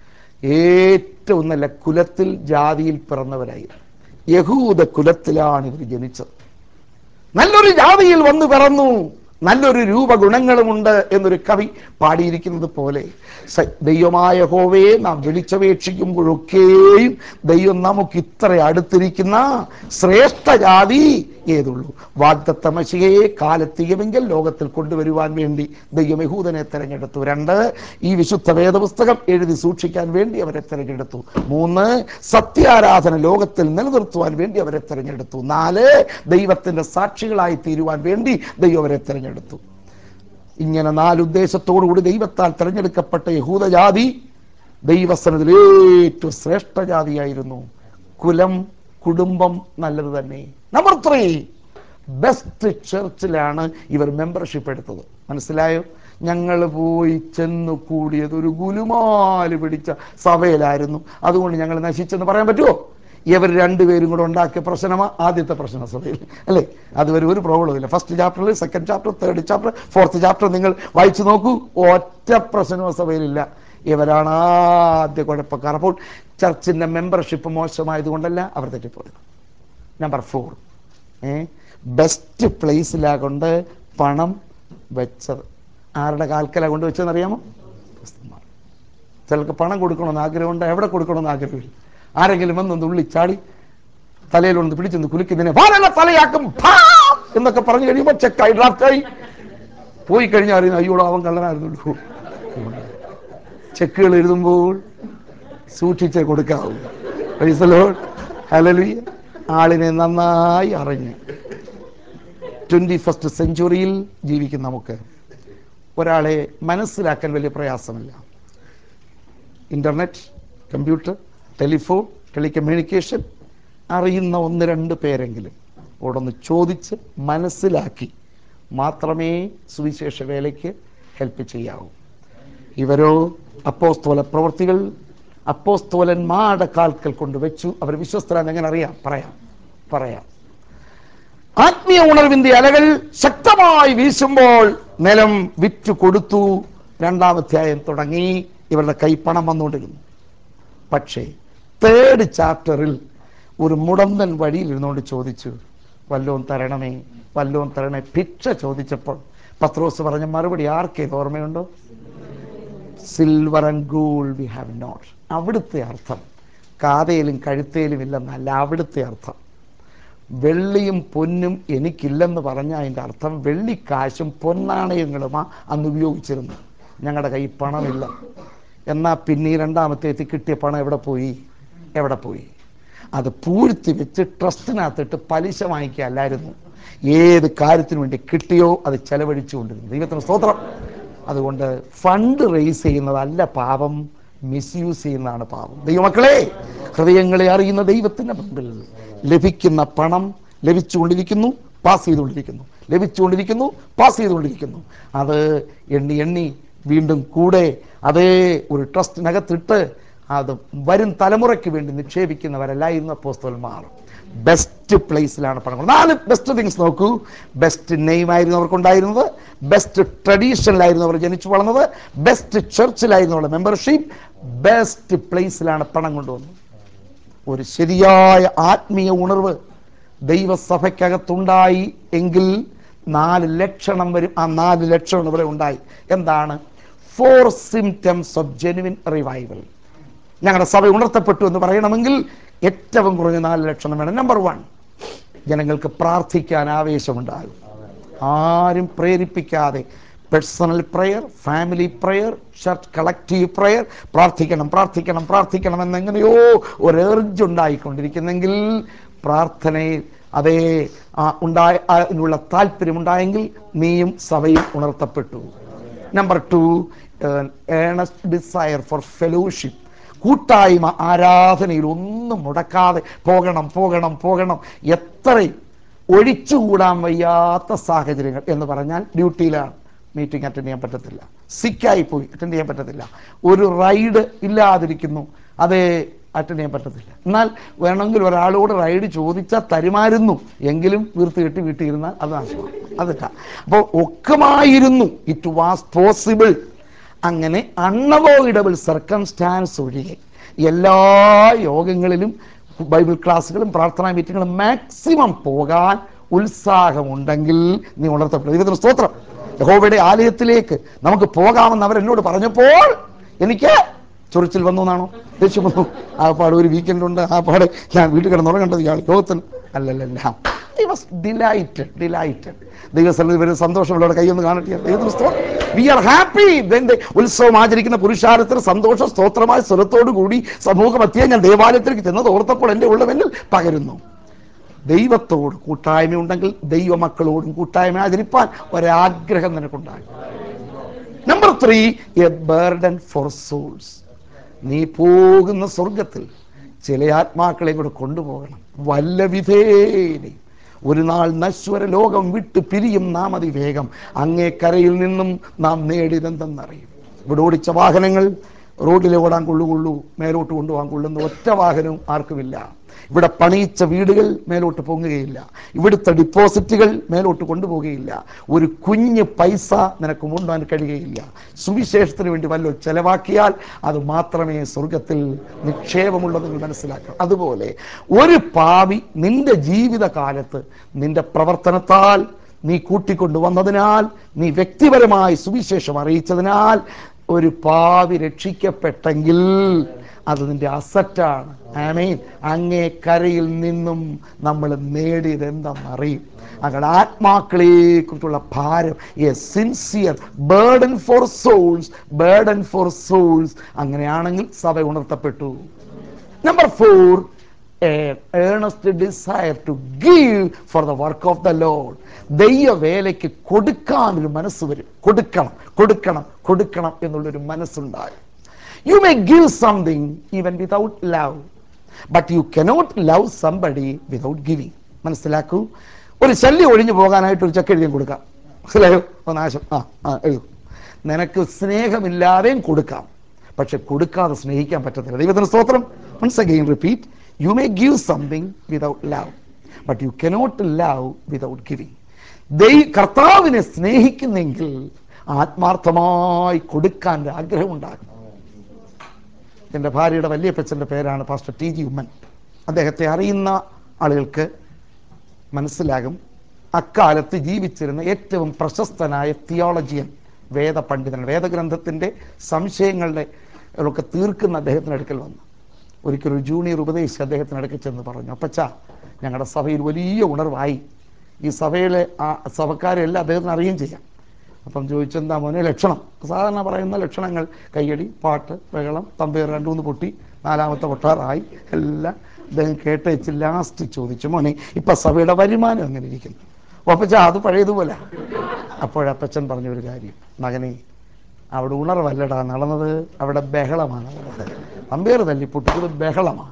ഏറ്റവും നല്ല കുലത്തിൽ ജാതിയിൽ പിറന്നവരായി യഹൂദ കുലത്തിലാണ് ഇവർ ജനിച്ചത് നല്ലൊരു ജാതിയിൽ വന്നു പിറന്നു നല്ലൊരു രൂപഗുണങ്ങളുമുണ്ട് എന്നൊരു കവി പാടിയിരിക്കുന്നത് പോലെ സ- ദൈവമായ ഹോവയെ നാം വിളിച്ചപേക്ഷിക്കുമ്പോഴൊക്കെയും ദൈവം നമുക്ക് ഇത്ര അടുത്തിരിക്കുന്ന ശ്രേഷ്ഠ ജാതി ഏതുള്ളൂ വാഗ്ദത്ത മഷികയെ കാലത്തിയുമെങ്കിൽ ലോകത്തിൽ കൊണ്ടുവരുവാൻ വേണ്ടി ദൈവം യഹൂദനെ തെരഞ്ഞെടുത്തു രണ്ട് ഈ വിശുദ്ധ വേദപുസ്തകം എഴുതി സൂക്ഷിക്കാൻ വേണ്ടി അവരെ തെരഞ്ഞെടുത്തു മൂന്ന് സത്യാരാധന ലോകത്തിൽ നിലനിർത്തുവാൻ വേണ്ടി അവരെ തെരഞ്ഞെടുത്തു നാല് ദൈവത്തിന്റെ സാക്ഷികളായി തീരുവാൻ വേണ്ടി ദൈവം അവരെ തെരഞ്ഞെടുത്തു ഇങ്ങനെ നാലുദ്ദേശത്തോടുകൂടി ദൈവത്താൽ തെരഞ്ഞെടുക്കപ്പെട്ട യഹൂദജാതി ദൈവസനത്തിൽ ഏറ്റവും ശ്രേഷ്ഠ ജാതിയായിരുന്നു കുലം കുടുംബം നല്ലത് തന്നെ നമ്പർ ത്രീ ബെസ്റ്റ് ചർച്ചിലാണ് ഇവർ മെമ്പർഷിപ്പ് എടുത്തത് മനസ്സിലായോ ഞങ്ങൾ പോയി ചെന്ന് കൂടിയത് ഒരു ഗുലുമാല് പിടിച്ച സഭയിലായിരുന്നു അതുകൊണ്ട് ഞങ്ങൾ നശിച്ചെന്ന് പറയാൻ പറ്റുമോ ഇവർ രണ്ടുപേരും കൂടെ ഉണ്ടാക്കിയ പ്രശ്നമാ ആദ്യത്തെ പ്രശ്ന സഭയിൽ അല്ലേ അതുവരെ ഒരു പ്രോബ്ലം ഇല്ല ഫസ്റ്റ് ചാപ്റ്ററിൽ second chapter third chapter fourth chapter നിങ്ങൾ വായിച്ചു നോക്കൂ ഒറ്റ പ്രശ്നവും സഭയിലില്ല ഇവരാണ് ആദ്യ കുഴപ്പക്കാർ അപ്പോൾ ചർച്ചിൻ്റെ മെമ്പർഷിപ്പ് മോശമായതുകൊണ്ടല്ല അവർ തെറ്റിപ്പോയത് നമ്പർ ഫോർ ഏ ബെസ്റ്റ് പ്ലേസിലാകൊണ്ട് പണം വെച്ചത് ആരുടെ കാൽക്കലാണ് കൊണ്ട് വെച്ചതെന്ന് അറിയാമോ ക്രിസ്തുമാർ ചിലർക്ക് പണം കൊടുക്കണമെന്ന് ആഗ്രഹമുണ്ട് എവിടെ കൊടുക്കണമെന്ന് ആഗ്രഹമില്ല ആരെങ്കിലും വന്നൊന്ന് ഉള്ളി ചാടി തലയിലൊന്ന് പിടിച്ചൊന്ന് കുലുക്കുന്നതിനെ വാനല്ല തലയാക്കും ഭാ! എന്നൊക്കെ പറഞ്ഞു കഴിയുമ്പോൾ ചെക്കായി ഡ്രാഫ്റ്റായി പോയി കഴിഞ്ഞാൽ അറിയുന്നു അയ്യോടോ അവൻ കള്ളനായിരുന്നുള്ളൂ ചെക്കുകൾ എഴുതുമ്പോൾ സൂക്ഷിച്ചേ കൊടുക്കാവൂ Praise the Lord. Hallelujah. ആളിനെ നന്നായി അറിഞ്ഞ് ട്വന്റി ഫസ്റ്റ് സെഞ്ചുറിയിൽ ജീവിക്കുന്ന നമുക്ക് ഒരാളെ മനസ്സിലാക്കാൻ വലിയ പ്രയാസമില്ല ഇന്റർനെറ്റ് കമ്പ്യൂട്ടർ ടെലിഫോൺ ടെലികമ്മ്യൂണിക്കേഷൻ അറിയുന്ന ഒന്ന് രണ്ട് പേരെങ്കിലും ഓടൊന്ന് ചോദിച്ച് മനസ്സിലാക്കി മാത്രമേ സുവിശേഷ വേലയ്ക്ക് ഹെൽപ്പ് ചെയ്യാവൂ ഇവരോ അപ്പോസ്തോല പ്രവൃത്തികൾ അപ്പോസ്തോലന്മാരുടെ കാൽക്കൽ കൊണ്ട് വെച്ചു അവർ വിശ്വസ്തരാന്ന് എങ്ങനെ അറിയാം പറയാം പറയാം ആത്മീയ ഉണർവിന്റെ അലകൾ ശക്തമായി വീശുമ്പോൾ നിലം വിറ്റു കൊടുത്തു രണ്ടാമധ്യായം തുടങ്ങി ഇവരുടെ കൈ പണം വന്നുകൊണ്ടിരുന്നു പക്ഷേ തേർഡ് ചാപ്റ്ററിൽ ഒരു മുടന്തൻ വഴിയിൽ ഇരുന്നുകൊണ്ട് ചോദിച്ചു വല്ലോം തരണമേ വല്ലോം തരണേ ഭിക്ഷ ചോദിച്ചപ്പോൾ പത്രോസ് പറഞ്ഞ മറുപടി ആർക്കേത് ഓർമ്മയുണ്ടോ silver and gold we have not അവിടുത്തെ അർത്ഥം കാതയിലും കഴുത്തേലും ഇല്ലെന്നല്ല അവിടുത്തെ അർത്ഥം വെള്ളിയും പൊന്നും എനിക്കില്ലെന്ന് പറഞ്ഞ അതിൻ്റെ അർത്ഥം വെള്ളിക്കാശും പൊന്നാണയങ്ങളുമാ അന്ന് ഉപയോഗിച്ചിരുന്നു ഞങ്ങളുടെ കയ്യിൽ പണമില്ല എന്നാൽ പിന്നെ ഈ രണ്ടാമത്തെ എത്തി കിട്ടിയ പണം എവിടെ പോയി എവിടെ പോയി അത് പൂഴ്ത്തി വെച്ച് ട്രസ്റ്റിനകത്തിട്ട് പലിശ വാങ്ങിക്കുകയല്ലായിരുന്നു ഏത് കാര്യത്തിനു വേണ്ടി കിട്ടിയോ അത് ചെലവഴിച്ചുകൊണ്ടിരുന്നു ദൈവത്തിന് സ്തോത്രം അതുകൊണ്ട് ഫണ്ട് റേസ് ചെയ്യുന്നതല്ല പാപം മിസ്യൂസ് ചെയ്യുന്നതാണ് പാപം ദൈവമക്കളെ ഹൃദയങ്ങളെ അറിയുന്ന ദൈവത്തിന്റെ മുമ്പിൽ ലഭിക്കുന്ന പണം ലഭിച്ചുകൊണ്ടിരിക്കുന്നു പാസ് ചെയ്തുകൊണ്ടിരിക്കുന്നു ലഭിച്ചുകൊണ്ടിരിക്കുന്നു പാസ് ചെയ്തുകൊണ്ടിരിക്കുന്നു അത് എണ്ണി എണ്ണി വീണ്ടും കൂടെ അതേ ഒരു ട്രസ്റ്റിനകത്തിട്ട് അത് വരും തലമുറയ്ക്ക് വേണ്ടി നിക്ഷേപിക്കുന്നവരല്ലായിരുന്നു അപ്പോസ്തലന്മാർ ബെസ്റ്റ് പ്ലേസിലാണ് പണം കൊടുക്കുന്നത്. നാല് ബെസ്റ്റ് തിങ്സ് നോക്കൂ ബെസ്റ്റ് നെയിം ആയിരുന്നു അവർക്കുണ്ടായിരുന്നത് ബെസ്റ്റ് ട്രഡീഷനിലായിരുന്നു അവർ ജനിച്ചു വളർന്നത് ബെസ്റ്റ് ചർച്ചിലായിരുന്നു അവരുടെ മെമ്പർഷിപ്പ് ബെസ്റ്റ് പ്ലേസിലാണ് പണം കൊണ്ടുവന്നത് ഒരു ശരിയായ ആത്മീയ ഉണർവ് ദൈവസഭയ്ക്കകത്തുണ്ടായി എങ്കിൽ നാല് ലക്ഷണം വരും ആ നാല് ലക്ഷണം ഇവിടെ ഉണ്ടായി എന്താണ് four symptoms of genuine revival ഞങ്ങളുടെ സഭ ഉണർത്തപ്പെട്ടു എന്ന് പറയണമെങ്കിൽ ഏറ്റവും കുറഞ്ഞ നാല് ലക്ഷണം വേണം നമ്പർ വൺ ജനങ്ങൾക്ക് പ്രാർത്ഥിക്കാൻ ആവേശമുണ്ടാകും ആരും പ്രേരിപ്പിക്കാതെ personal prayer family prayer church collective prayer പ്രാർത്ഥിക്കണം പ്രാർത്ഥിക്കണം പ്രാർത്ഥിക്കണം എന്നെങ്ങനെയോ ഒരു എർജ് ഉണ്ടായിക്കൊണ്ടിരിക്കുന്നെങ്കിൽ പ്രാർത്ഥനയിൽ അതേ ആ, ഉണ്ടായ അതിനുള്ള താല്പര്യമുണ്ടായെങ്കിൽ നീയും സഭയും ഉണർത്തപ്പെട്ടു number two earnest desire for fellowship കൂട്ടായ്മ ആരാധനയിൽ ഒന്നും മുടക്കാതെ പോകണം പോകണം പോകണം എത്ര ഒഴിച്ചുകൂടാൻ വയ്യാത്ത സാഹചര്യങ്ങൾ എന്ന് പറഞ്ഞാൽ ഡ്യൂട്ടിയിലാണ് മീറ്റിംഗ് അറ്റൻഡ് ചെയ്യാൻ പറ്റത്തില്ല സിക്കായി പോയി അറ്റൻഡ് ചെയ്യാൻ പറ്റത്തില്ല ഒരു റൈഡ് ഇല്ലാതിരിക്കുന്നു അതേ അറ്റൻഡ് ചെയ്യാൻ പറ്റത്തില്ല എന്നാൽ വേണമെങ്കിൽ ഒരാളോട് റൈഡ് ചോദിച്ചാൽ തരുമായിരുന്നു എങ്കിലും വീർത്ത് കെട്ടി വീട്ടിൽ ഇരുന്നാൽ അത് നാശമാണ് അതല്ല അപ്പോൾ ഒക്കമായിരുന്നു ഇറ്റ് വാസ് പോസിബിൾ അങ്ങനെ അൺഅവോയിഡബിൾ സർക്കംസ്റ്റാൻസ് ഒഴികെ എല്ലാ യോഗങ്ങളിലും ബൈബിൾ ക്ലാസ്സുകളും പ്രാർത്ഥനാ മീറ്റിങ്ങുകളും മാക്സിമം പോകാൻ ഉത്സാഹമുണ്ടെങ്കിൽ നീ ഉണർത്തപ്പെടും ദൈവത്തിന് സ്തോത്രം യഹോവയുടെ ആലയത്തിലേക്ക് നമുക്ക് പോകാമെന്ന് അവരെന്നോട് പറഞ്ഞപ്പോൾ എനിക്ക് ചൊറിച്ചിൽ വന്നു എന്നാണോ ദേഷ്യം വന്നു ആ പാട് ഒരു വീക്കെൻഡ് ഉണ്ട് ആ പാട് ഞാൻ വീട്ടിൽ കിടന്നുറങ്ങേണ്ടത് ഇയാൾ ലോകത്തിൽ അല്ലല്ല ഐ വാസ് ഡിലൈറ്റഡ് ഡിലൈറ്റഡ് ദൈവസ്ഥലത്ത് വരുന്ന സന്തോഷമുള്ളവരുടെ കൈയൊന്ന് കാണട്ടെ ദൈവത്തിന് സ്തോത്രം വി ആർ ഹാപ്പി ഇതിന്റെ ഉത്സവം ആചരിക്കുന്ന പുരുഷാരത്തിന് സന്തോഷ സ്തോത്രമായ സ്വരത്തോടു കൂടി സമൂഹമധ്യേ ഞാൻ ദേവാലയത്തിലേക്ക് ചെന്നത് ഓർത്തപ്പോൾ എൻ്റെ ഉള്ളവനിൽ പകരുന്നു ദൈവത്തോട് കൂട്ടായ്മ ഉണ്ടെങ്കിൽ ദൈവമക്കളോടും കൂട്ടായ്മ ആചരിപ്പാൻ ഒരാഗ്രഹം നിനക്കുണ്ടാകും number three a burden for souls നീ പോകുന്ന സ്വർഗത്തിൽ ചില ആത്മാക്കളെ കൂടെ കൊണ്ടുപോകണം വല്ല വിധേനയും ഒരു നാൾ നശ്വര ലോകം വിട്ട് പിരിയും നാം അതിവേഗം അങ്ങേ കരയിൽ നിന്നും നാം നേടിയതെന്തെന്നറിയും ഇവിടെ ഓടിച്ച വാഹനങ്ങൾ റോഡിൽ ഓടാൻ കൊള്ളുകൊള്ളൂ മേലോട്ട് കൊണ്ടുപോകാൻ കൊള്ളുന്ന ഒറ്റ വാഹനവും ആർക്കുമില്ല ഇവിടെ പണിയിച്ച വീടുകൾ മേലോട്ട് പൊങ്ങുകയില്ല ഇവിടുത്തെ ഡിപ്പോസിറ്റുകൾ മേലോട്ട് കൊണ്ടുപോകുകയില്ല ഒരു കുഞ്ഞ് പൈസ നിനക്ക് കൊണ്ടുപോകാൻ കഴിയുകയില്ല സുവിശേഷത്തിന് വേണ്ടി വല്ലോ ചെലവാക്കിയാൽ അത് മാത്രമേ സ്വർഗത്തിൽ നിക്ഷേപമുള്ളത് നിങ്ങൾ മനസ്സിലാക്കണം അതുപോലെ ഒരു പാവി നിന്റെ ജീവിതകാലത്ത് നിന്റെ പ്രവർത്തനത്താൽ നീ കൂട്ടിക്കൊണ്ടുവന്നതിനാൽ നീ വ്യക്തിപരമായി സുവിശേഷം അറിയിച്ചതിനാൽ ഒരു പാവി രക്ഷിക്കപ്പെട്ടെങ്കിൽ അത് നിന്റെ അസറ്റാണ് ആമീൻ അങ്ങേ കരയിൽ നിന്നും നമ്മൾ നേടിയത് എന്താണെന്നറിയും അങ്ങനെ ആത്മാക്കളെ കുറിച്ചുള്ള ഭാരം a sincere burden for souls burden for souls അങ്ങനെയാണെങ്കിൽ സഭ ഉണർത്തപ്പെട്ടു number four earnest desire to give for the work of the Lord ദൈവ വേലയ്ക്ക് കൊടുക്കാൻ ഒരു മനസ്സ് വരും കൊടുക്കണം കൊടുക്കണം കൊടുക്കണം എന്നുള്ളൊരു മനസ്സുണ്ടാകും you may give something even without love but you cannot love somebody without giving മനസ്സിലാക്കൂ ഒരു ശല്യം ഒഴിഞ്ഞു പോകാനായിട്ട് ഒരു ചെക്ക് എഴുതിയും കൊടുക്കാം മനസ്സിലായോ ഒന്ന് ആശം ആ ആ എഴുതും നിനക്ക് സ്നേഹമില്ലാതെയും കൊടുക്കാം പക്ഷെ കൊടുക്കാതെ സ്നേഹിക്കാൻ പറ്റത്തില്ല ദൈവത്തിന് സ്തോത്രം once again repeat you may give something without love but you cannot love without giving ദൈ കർത്താവിനെ സ്നേഹിക്കുന്നെങ്കിൽ ആത്മാർത്ഥമായി കൊടുക്കാൻ ഒരു ആഗ്രഹമുണ്ടാകും എൻ്റെ ഭാര്യയുടെ വല്യപ്പച്ചൻ്റെ പേരാണ് പാസ്റ്റർ ടി ജി ഉമ്മൻ അദ്ദേഹത്തെ അറിയുന്ന ആളുകൾക്ക് മനസ്സിലാകും അക്കാലത്ത് ജീവിച്ചിരുന്ന ഏറ്റവും പ്രശസ്തനായ തിയോളജിയൻ വേദ പണ്ഡിതൻ വേദഗ്രന്ഥത്തിൻ്റെ സംശയങ്ങളുടെ ഒക്കെ തീർക്കുന്ന അദ്ദേഹത്തിന് അടുക്കൽ വന്നു ഒരിക്കലും ഒരു ജൂനിയർ ഉപദേശി അദ്ദേഹത്തിന് അടുക്കൽ ചെന്ന് പറഞ്ഞു അപ്പച്ച ഞങ്ങളുടെ സഭയിൽ വലിയ ഉണർവായി ഈ സഭയിലെ ആ സഭക്കാരെല്ലാം അദ്ദേഹത്തിന് അറിയുകയും ചെയ്യാം അപ്പം ചോദിച്ചെന്താ മോനെ ലക്ഷണം സാധാരണ പറയുന്ന ലക്ഷണങ്ങൾ കയ്യടി പാട്ട് ബഹളം തമ്പേർ രണ്ടു മൂന്ന് പൊട്ടി നാലാമത്തെ പൊട്ടാറായി എല്ലാം അദ്ദേഹം കേട്ടേച്ച് ലാസ്റ്റ് ചോദിച്ചു മോനെ ഇപ്പൊ സഭയുടെ വരുമാനം എങ്ങനെ ഇരിക്കുന്നു ഓ അപ്പച്ച അത് പഴയതുപോലെ അപ്പോഴപ്പച്ചൻ പറഞ്ഞ ഒരു കാര്യം മകനെ അവിടെ ഉണർവല്ലടാ നടന്നത് അവിടെ ബഹളമാണ് നടന്നത് തമ്പേർ തല്ലി പൊട്ടിച്ചത് ബഹളമാണ്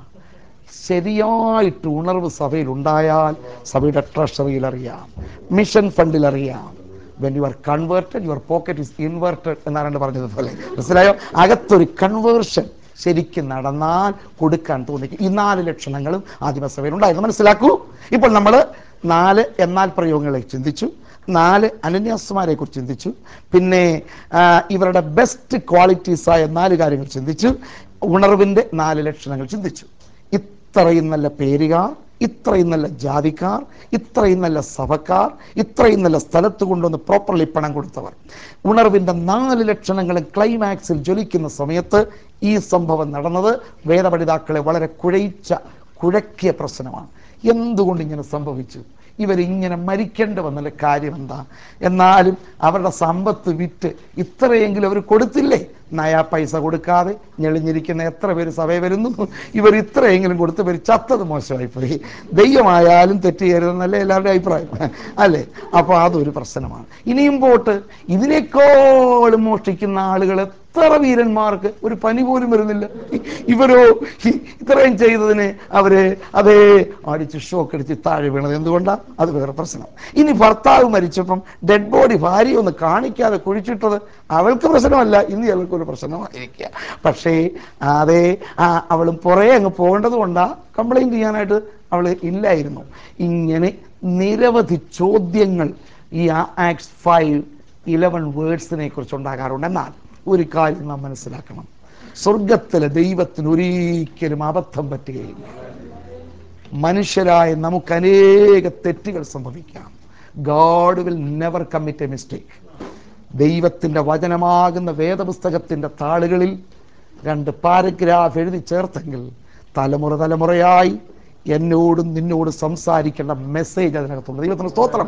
ശരിയായിട്ട് ഉണർവ് സഭയിൽ ഉണ്ടായാൽ സഭയുടെ ട്രഷറിയിൽ അറിയാം മിഷൻ ഫണ്ടിൽ അറിയാം when you are converted your pocket is inverted എന്നാണ് പറഞ്ഞതുപോലെ മനസ്സിലായോ അകത്തൊരു കൺവേർഷൻ ശരിക്കും നടന്നാൽ കൊടുക്കാൻ തോന്നിക്കും ഈ നാല് ലക്ഷണങ്ങളും ആദിമസഭയിൽ ഉണ്ടായിരുന്നു മനസ്സിലാക്കൂ ഇപ്പോൾ നമ്മൾ നാല് എന്നാൽ പ്രയോഗങ്ങളെ ചിന്തിച്ചു നാല് അനന്യാസമാരെ കുറിച്ച് ചിന്തിച്ചു പിന്നെ ആ, ഇവരുടെ ബെസ്റ്റ് ക്വാളിറ്റീസായ നാല് കാര്യങ്ങൾ ചിന്തിച്ചു ഉണർവിൻ്റെ നാല് ലക്ഷണങ്ങൾ ചിന്തിച്ചു ഇത്രയും നല്ല പേരുകാർ ഇത്രയും നല്ല ജാതിക്കാർ ഇത്രയും നല്ല സഭക്കാർ ഇത്രയും നല്ല സ്ഥലത്ത് കൊണ്ടുവന്ന് പ്രോപ്പർലി പണം കൊടുത്തവർ ഉണർവിൻ്റെ നാല് ലക്ഷണങ്ങളും ക്ലൈമാക്സിൽ ജ്വലിക്കുന്ന സമയത്ത് ഈ സംഭവം നടന്നത് വേദപഠിതാക്കളെ വളരെ കുഴയിച്ച കുഴക്കിയ പ്രശ്നമാണ് എന്തുകൊണ്ട് ഇങ്ങനെ സംഭവിച്ചു ഇവരിങ്ങനെ മരിക്കേണ്ടി വന്നല്ല കാര്യം എന്താ എന്നാലും അവരുടെ സമ്പത്ത് വിറ്റ് ഇത്രയെങ്കിലും അവർ കൊടുത്തില്ലേ നയാ പൈസ കൊടുക്കാതെ ഞെളിഞ്ഞിരിക്കുന്ന എത്ര പേര് സഭയിൽ വരുന്നു ഇവർ ഇത്രയെങ്കിലും കൊടുത്ത് ഇവർ ചത്തത് മോശമായിപ്പോയി ദൈവമായാലും തെറ്റ് ചെയ്യരുതെന്നല്ലേ എല്ലാവരുടെയും അഭിപ്രായം അല്ലേ അപ്പോൾ അതൊരു പ്രശ്നമാണ് ഇനിയും പോട്ട് ഇതിനേക്കാളും മോഷ്ടിക്കുന്ന ആളുകൾ എത്ര വീരന്മാർക്ക് ഒരു പനി പോലും വരുന്നില്ല ഇവരോ ഈ- ഇത്രയും ചെയ്തതിന് അവര് അതേ അടിച്ച് ഷോക്ക് അടിച്ച് താഴെ വീണത് എന്തുകൊണ്ടാ അത് വേറെ പ്രശ്നം ഇനി ഭർത്താവ് മരിച്ചപ്പം ഡെഡ് ബോഡി ഭാര്യ ഒന്ന് കാണിക്കാതെ കുഴിച്ചിട്ടത് അവൾക്ക് പ്രശ്നമല്ല ഇനി അവൾക്ക് ഒരു പ്രശ്നമായിരിക്കുക പക്ഷേ അതേ ആ, അവളും പുറകെ അങ്ങ് പോകേണ്ടത് കൊണ്ടാ കംപ്ലൈൻറ്റ് ചെയ്യാനായിട്ട് അവൾ ഇല്ലായിരുന്നു ഇങ്ങനെ നിരവധി ചോദ്യങ്ങൾ ഈ ആക്സ് ഫൈവ് ഇലവൻ വേർഡ്സിനെ കുറിച്ച് ഉണ്ടാകാറുണ്ട് എന്നാൽ ഒരു കാര്യം നാം മനസ്സിലാക്കണം സ്വർഗത്തിലെ ദൈവത്തിന് ഒരിക്കലും അബദ്ധം പറ്റുകയില്ല മനുഷ്യരായ നമുക്ക് അനേക തെറ്റുകൾ സംഭവിക്കാം God will never commit a mistake ദൈവത്തിൻ്റെ വചനമാകുന്ന വേദപുസ്തകത്തിൻ്റെ താളുകളിൽ രണ്ട് പാരഗ്രാഫ് എഴുതി ചേർത്തെങ്കിൽ തലമുറ തലമുറയായി എന്നോടും നിന്നോടും സംസാരിക്കേണ്ട മെസ്സേജ് അതിനകത്തുണ്ട് ദൈവത്തിന് സ്തോത്രം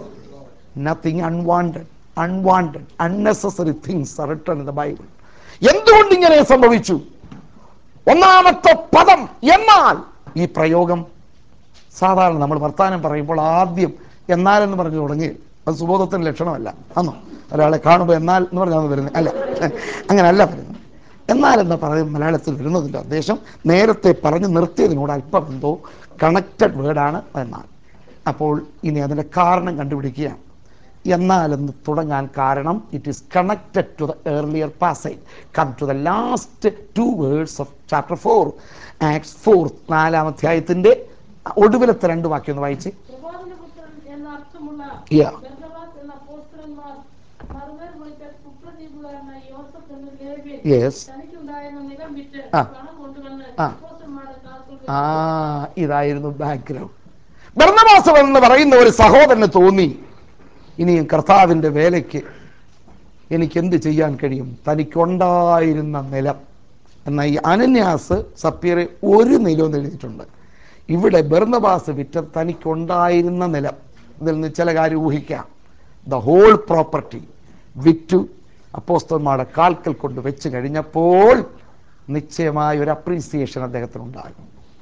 nothing unwanted unwanted unnecessary things are written in the Bible എന്തുകൊണ്ട് ഇങ്ങനെ സംഭവിച്ചു ഒന്നാമത്തെ പദം എന്നാൽ ഈ പ്രയോഗം സാധാരണ നമ്മൾ വർത്താനം പറയുമ്പോൾ ആദ്യം എന്നാൽ എന്ന് പറഞ്ഞു തുടങ്ങി അത് സുബോധത്തിന് ലക്ഷണമല്ല അന്നോ ഒരാളെ കാണുമ്പോൾ എന്നാൽ എന്ന് പറഞ്ഞാൽ വരുന്നത് അല്ല അങ്ങനല്ല വരുന്നത് എന്നാൽ എന്ന പറയും മലയാളത്തിൽ വരുന്നതിൻ്റെ ഉദ്ദേശം നേരത്തെ പറഞ്ഞ് നിർത്തിയതിനോട് അല്പം എന്തോ കണക്റ്റഡ് വേർഡാണ് എന്നാൽ അപ്പോൾ ഇനി അതിൻ്റെ കാരണം കണ്ടുപിടിക്കുകയാണ് എന്നാൽ എന്ന് തുടങ്ങാൻ കാരണം it is connected to the earlier passage come to the last two words of chapter four Acts four നാലാം അധ്യായത്തിൻ്റെ ഒടുവിലത്തെ രണ്ട് വാക്യം ഒന്ന് വായിച്ച് പ്രവാചകപുത്രൻ എന്ന അർത്ഥമുള്ള Yeah. ബർന്നബാസ് എന്ന അപ്പോസ്തലന്മാർ മറുപേർ വിളിച്ച കുപ്രദീപുകാരനായ യോസഫ് എന്ന ലേവ്യൻ Yes. തനിക്കുണ്ടായിരുന്ന നിലം വിറ്റ് ആ. പണം കൊണ്ടുവന്ന് ആ. അപ്പോസ്തലന്മാരുടെ കാൽക്കൽ ആ ഇതായിരുന്നു ബാക്ക്ഗ്രൗണ്ട് ഭരണവാസം എന്ന് പറയുന്ന ഒരു സഹോദരന് തോന്നി ഇനിയും കർത്താവിൻ്റെ വേലയ്ക്ക് എനിക്ക് എന്ത് ചെയ്യാൻ കഴിയും തനിക്കുണ്ടായിരുന്ന നിലം എന്നാൽ ഈ അനന്യാസ് സപ്പീറെ ഒരു നിലം എഴുതിയിട്ടുണ്ട് ഇവിടെ ബർന്നബാസ് വിറ്റ തനിക്കുണ്ടായിരുന്ന നിലം ഇതിൽ നിന്ന് ചില കാര്യം ഊഹിക്കാം ദ ഹോൾ പ്രോപ്പർട്ടി വിറ്റു അപ്പോസ്തന്മാരുടെ കാൽക്കൽ കൊണ്ട് വെച്ച് കഴിഞ്ഞപ്പോൾ നിശ്ചയമായ ഒരു അപ്രീസിയേഷൻ അദ്ദേഹത്തിനുണ്ടായി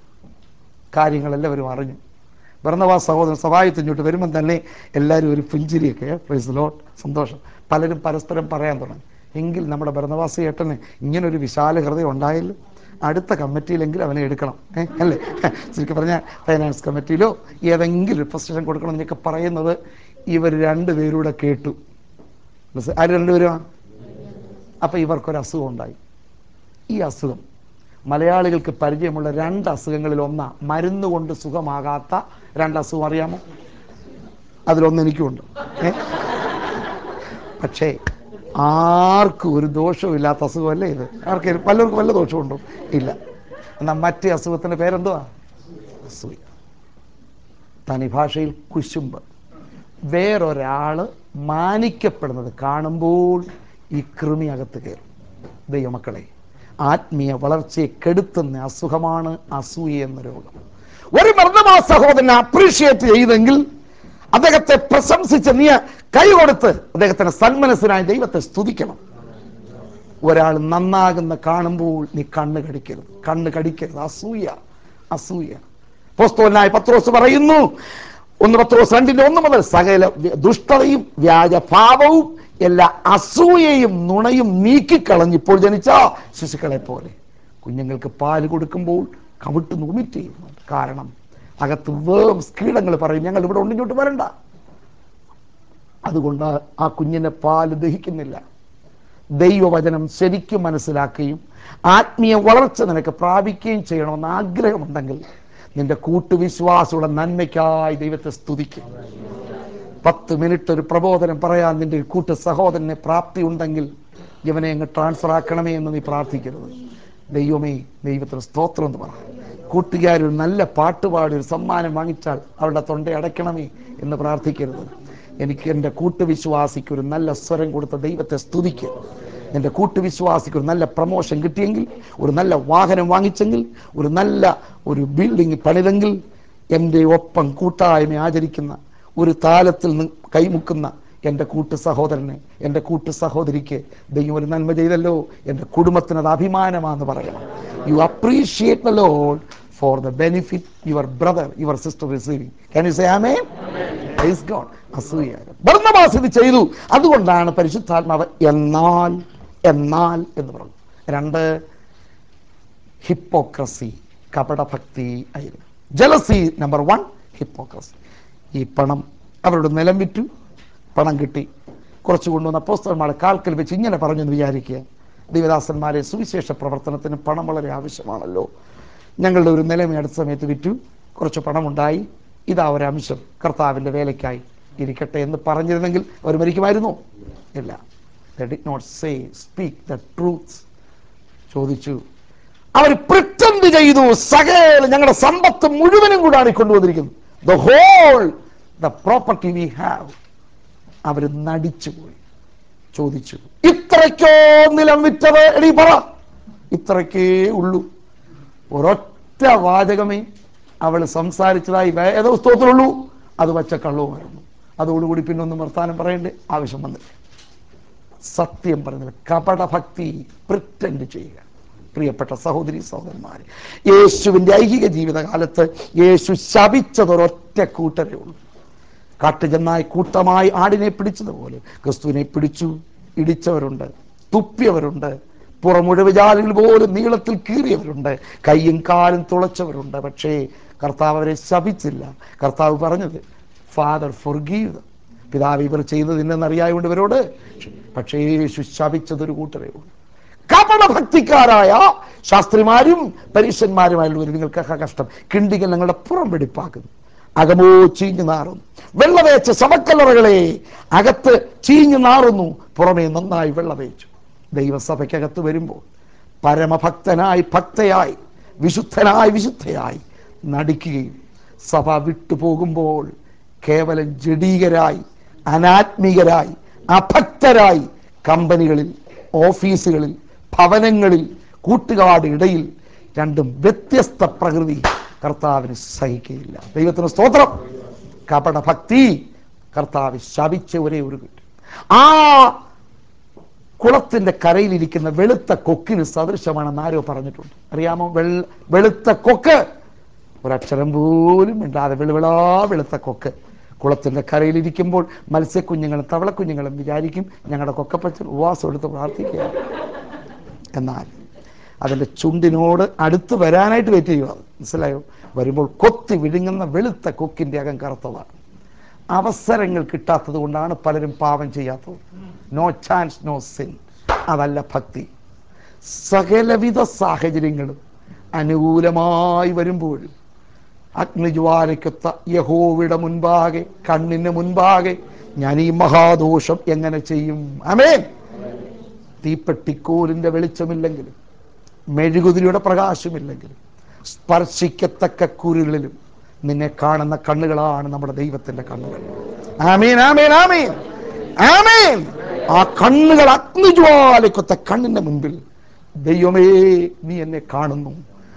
കാര്യങ്ങളെല്ലാവരും അറിഞ്ഞു ഭരണവാസ സഹോദരൻ സഹായത്തിഞ്ഞോട്ട് വരുമ്പം തന്നെ എല്ലാവരും ഒരു പുഞ്ചിരിയൊക്കെ പ്രൈസ് ലോട്ട് സന്തോഷം പലരും പരസ്പരം പറയാൻ തുടങ്ങി എങ്കിൽ നമ്മുടെ ഭരണവാസ ഏട്ടന് ഇങ്ങനൊരു വിശാല ഹൃദയം ഉണ്ടായല്ലോ അടുത്ത കമ്മിറ്റിയിലെങ്കിലും അവനെ എടുക്കണം ഏ അല്ലേ ശരിക്കും പറഞ്ഞാൽ ഫൈനാൻസ് കമ്മിറ്റിയിലോ ഏതെങ്കിലും ഒരു പൊസിഷൻ കൊടുക്കണം എന്നൊക്കെ പറയുന്നത് ഇവർ രണ്ടുപേരൂടെ കേട്ടു മനസ്സി- ആര് രണ്ടുപേരും അപ്പം ഇവർക്കൊരു അസുഖം ഉണ്ടായി ഈ അസുഖം മലയാളികൾക്ക് പരിചയമുള്ള രണ്ട് അസുഖങ്ങളിൽ ഒന്നാ മരുന്ന് കൊണ്ട് സുഖമാകാത്ത രണ്ട് അസുഖം അറിയാമോ അതിലൊന്ന് എനിക്കുണ്ട് ഏ? പക്ഷേ ആർക്കും ഒരു ദോഷവും ഇല്ലാത്ത അസുഖമല്ലേ ഇത് ആർക്കും പലർക്കും വല്ല ദോഷമുണ്ടോ ഇല്ല എന്നാൽ മറ്റേ അസുഖത്തിൻ്റെ പേരെന്തുവാ അസൂയ തനി ഭാഷയിൽ കുശുമ്പ് വേറൊരാള് മാനിക്കപ്പെടുന്നത് കാണുമ്പോൾ ഈ കൃമി അകത്ത് കയറും ദൈവമക്കളെ ആത്മീയ വളർച്ചയെ കെടുത്തുന്ന അസുഖമാണ് അസൂയ എന്ന രോഗം ഒരു മർദ്ദമാ സഹോദരനെ അപ്രീഷിയേറ്റ് ചെയ്തെങ്കിൽ അദ്ദേഹത്തെ പ്രശംസിച്ച് നീ കൈ കൊടുത്ത് അദ്ദേഹത്തിന്റെ സന്മനസ്സിനായി ദൈവത്തെ സ്തുതിക്കണം ഒരാൾ നന്നാകുന്ന കാണുമ്പോൾ നീ കണ്ണ് കടിക്കരുത് കണ്ണ് കടിക്കരുത് അസൂയ അസൂയ പോസ്തോനായ പത്രോസ് പറയുന്നു ഒന്ന് പത്രോസ് രണ്ടിന്റെ ഒന്ന് മുതൽ സകല വ്യ- ദുഷ്ടതയും വ്യാജഭാവവും എല്ലാ അസൂയയും നുണയും നീക്കിക്കളഞ്ഞ് ഇപ്പോൾ ജനിച്ച ശിശുക്കളെ പോലെ കുഞ്ഞുങ്ങൾക്ക് പാല് കൊടുക്കുമ്പോൾ കവിട്ട് നുമിറ്റ് ചെയ്യുന്നുണ്ട് കാരണം അകത്ത് വേംസ് കീടങ്ങൾ പറയും ഞങ്ങൾ ഇവിടെ ഉണ്ട് ഇങ്ങോട്ട് വരണ്ട അതുകൊണ്ട് ആ- ആ കുഞ്ഞിനെ പാല് ദഹിക്കുന്നില്ല ദൈവവചനം ശരിക്കും മനസ്സിലാക്കുകയും ആത്മീയ വളർച്ച നിനക്ക് പ്രാപിക്കുകയും ചെയ്യണമെന്ന് ആഗ്രഹമുണ്ടെങ്കിൽ നിന്റെ കൂട്ടുവിശ്വാസമുള്ള നന്മയ്ക്കായി ദൈവത്തെ സ്തുതിക്കും പത്ത് മിനിറ്റ് ഒരു പ്രബോധനം പറയാൻ നിന്റെ ഒരു കൂട്ടു സഹോദരന് പ്രാപ്തി ഉണ്ടെങ്കിൽ ഇവനെ അങ്ങ് ട്രാൻസ്ഫർ ആക്കണമേ എന്ന് നീ പ്രാർത്ഥിക്കരുത് ദൈവമേ ദൈവത്തിന് സ്തോത്രം എന്ന് പറ കൂട്ടുകാർ ഒരു നല്ല പാട്ട് പാടി ഒരു സമ്മാനം വാങ്ങിച്ചാൽ അവരുടെ തൊണ്ട അടയ്ക്കണമേ എന്ന് പ്രാർത്ഥിക്കരുത് എനിക്ക് എൻ്റെ കൂട്ടുവിശ്വാസിക്ക് ഒരു നല്ല സ്വരം കൊടുത്ത ദൈവത്തെ സ്തുതിക്കുക എൻ്റെ കൂട്ടുവിശ്വാസിക്ക് ഒരു നല്ല പ്രമോഷൻ കിട്ടിയെങ്കിൽ ഒരു നല്ല വാഹനം വാങ്ങിച്ചെങ്കിൽ ഒരു നല്ല ഒരു ബിൽഡിംഗ് പണിതെങ്കിൽ എൻ്റെ ഒപ്പം കൂട്ടായ്മ ആചരിക്കുന്ന ഒരു താലത്തിൽ നി- കൈമുക്കുന്ന എൻ്റെ കൂട്ടു സഹോദരനെ എൻ്റെ കൂട്ടു സഹോദരിക്ക് ദൈവം ഒരു നന്മ ചെയ്തല്ലോ എൻ്റെ കുടുംബത്തിന് അത് അഭിമാനമാണെന്ന് പറയണം you appreciate the Lord for the benefit your brother your sister receiving can you say amen praise God അസൂയ ഭർണബാസ് ഇത് ചെയ്തു അതുകൊണ്ടാണ് പരിശുദ്ധാത്മാവ് എന്നാൽ എന്നാൽ എന്ന് പറഞ്ഞു രണ്ട് ഹിപ്പോക്രസി കപടഭക്തി ആയിരുന്നു ജലസി നമ്പർ വൺ ഹിപ്പോക്രസി ഈ പണം അവരുടെ നിലം വിറ്റു പണം കിട്ടി കുറച്ച് കൊണ്ടുവന്ന അപ്പോസ്തലന്മാരുടെ കാൽക്കൽ വെച്ച് ഇങ്ങനെ പറഞ്ഞെന്ന് വിചാരിക്കുക ദൈവദാസന്മാരെ സുവിശേഷ പ്രവർത്തനത്തിന് പണം വളരെ ആവശ്യമാണല്ലോ ഞങ്ങളുടെ ഒരു നിലമേ അടുത്ത സമയത്ത് വിറ്റു കുറച്ച് പണമുണ്ടായി ഇതാ ഒരു അംശം കർത്താവിൻ്റെ വേലയ്ക്കായി ഇരിക്കട്ടെ എന്ന് പറഞ്ഞിരുന്നെങ്കിൽ അവർ മരിക്കുമായിരുന്നോ ഇല്ല they did not say speak the truth ചോദിച്ചു അവർ പ്രിറ്റൻഡ് ചെയ്തു സകല ഞങ്ങളുടെ സമ്പത്ത് മുഴുവനും കൂടാണ് ഈ കൊണ്ടുവന്നിരിക്കുന്നത് the whole the property we have അവർ നടിച്ചുപോയി ചോദിച്ചു ഇത്രയ്ക്കോ നിലം വിറ്റത് എടീ പറ ഇത്രയ്ക്കേ ഉള്ളൂ ഒരൊറ്റ വാചകമേ അവൾ സംസാരിച്ചതായി വേദപുസ്തകത്തിലുള്ളൂ അത് വച്ച കള്ളവുമായിരുന്നു അതോടുകൂടി പിന്നെ ഒന്നും വർത്താനം പറയേണ്ട ആവശ്യം വന്നില്ല സത്യം പറഞ്ഞത് കപടഭക്തി പ്രിറ്റൻഡ് ചെയ്യുക പ്രിയപ്പെട്ട സഹോദരി സഹോദരന്മാരെ യേശുവിൻ്റെ ഐഹിക ജീവിതകാലത്ത് യേശു ശപിച്ചതൊരൊറ്റ കൂട്ടരേ ഉള്ളൂ കാട്ടുചെന്നായി കൂട്ടമായി ആടിനെ പിടിച്ചതുപോലെ ക്രിസ്തുവിനെ പിടിച്ചു ഇടിച്ചവരുണ്ട് തുപ്പിയവരുണ്ട് പുറമുഴവിജാലുകൾ പോലും നീളത്തിൽ കീറിയവരുണ്ട് കൈയും കാലും തുളച്ചവരുണ്ട് പക്ഷേ കർത്താവ് അവരെ ശപിച്ചില്ല കർത്താവ് പറഞ്ഞത് ഫാദർ ഫൊർഗീവ് പിതാവ് ഇവർ ചെയ്തത് ഇന്നെന്നറിയായതുകൊണ്ട് ഇവരോട് പക്ഷേ യേശു ശപിച്ചതൊരു കൂട്ടരേ ഉള്ളൂ കപടഭക്തിക്കാരായ ശാസ്ത്രിമാരും പരീക്ഷന്മാരുമായുള്ളവർ നിങ്ങൾക്കൊക്കെ കഷ്ടം കിണ്ടികൾ ഞങ്ങളുടെ പുറം വെടിപ്പാക്കുന്നു അകമോ ചീഞ്ഞു നാറുന്നു വെള്ളവേച്ച ശവക്കല്ലറകളെ അകത്ത് ചീഞ്ഞു നാറുന്നു പുറമേ നന്നായി വെള്ളവേച്ചു ദൈവസഭയ്ക്കകത്ത് വരുമ്പോൾ പരമഭക്തനായി ഭക്തയായി വിശുദ്ധനായി വിശുദ്ധയായി നടിക്കുകയും സഭ വിട്ടുപോകുമ്പോൾ കേവലം ജഡീകരായി അനാത്മികരായി അഭക്തരായി കമ്പനികളിൽ ഓഫീസുകളിൽ ഭവനങ്ങളിൽ കൂട്ടുകാട് ഇടയിൽ രണ്ടും വ്യത്യസ്ത പ്രകൃതി കർത്താവിന് സഹിക്കുകയില്ല ദൈവത്തിന് സ്തോത്രം കപടഭക്തി കർത്താവ് ശപിച്ച ഒരേ ഒരു കിട്ടും ആ കുളത്തിന്റെ കരയിലിരിക്കുന്ന വെളുത്ത കൊക്കിന് സദൃശമാണെന്ന് ആരോ പറഞ്ഞിട്ടുണ്ട് അറിയാമോ വെള്ള വെളുത്ത കൊക്ക് ഒരക്ഷരം പോലും മിണ്ടാതെ വെളുവിളാ വെളുത്ത കൊക്ക് കുളത്തിന്റെ കരയിലിരിക്കുമ്പോൾ മത്സ്യക്കുഞ്ഞുങ്ങളും തവളക്കുഞ്ഞുങ്ങളും വിചാരിക്കും ഞങ്ങളുടെ കൊക്കപ്പച്ചൻ ഉപവാസം എടുത്ത് പ്രാർത്ഥിക്കുക എന്നാൽ അതിൻ്റെ ചുണ്ടിനോട് അടുത്ത് വരാനായിട്ട് വെയിറ്റ് ചെയ്യുക മനസ്സിലായോ വരുമ്പോൾ കൊത്തി വിഴുങ്ങുന്ന വെളുത്ത കൊക്കിൻ്റെ അകം കറുത്തതാണ് അവസരങ്ങൾ കിട്ടാത്തത് കൊണ്ടാണ് പലരും പാപം ചെയ്യാത്തത് നോ ചാൻസ് നോ സിൻ അതല്ല ഭക്തി സകലവിധ സാഹചര്യങ്ങളും അനുകൂലമായി വരുമ്പോഴും അഗ്നിജ്വാലയ്ക്കൊത്ത യഹോവിടെ മുൻപാകെ കണ്ണിന് മുൻപാകെ ഞാൻ ഈ മഹാദോഷം എങ്ങനെ ചെയ്യും അമേൻ തീപ്പെട്ടിക്കോലിൻ്റെ വെളിച്ചമില്ലെങ്കിലും മെഴുകുതിരിയുടെ പ്രകാശമില്ലെങ്കിലും സ്പർശിക്കത്തക്ക കുരുകളിലും നിന്നെ കാണുന്ന കണ്ണുകളാണ് നമ്മുടെ ദൈവത്തിന്റെ കണ്ണുകൾ ആമീൻ ആമീൻ ആമീൻ ആമീൻ ആ കണ്ണുകൾ അഗ്നിജ്വാലയ്ക്കൊത്ത കണ്ണിന്റെ മുൻപിൽ ദൈവമേ നീ എന്നെ കാണുന്നു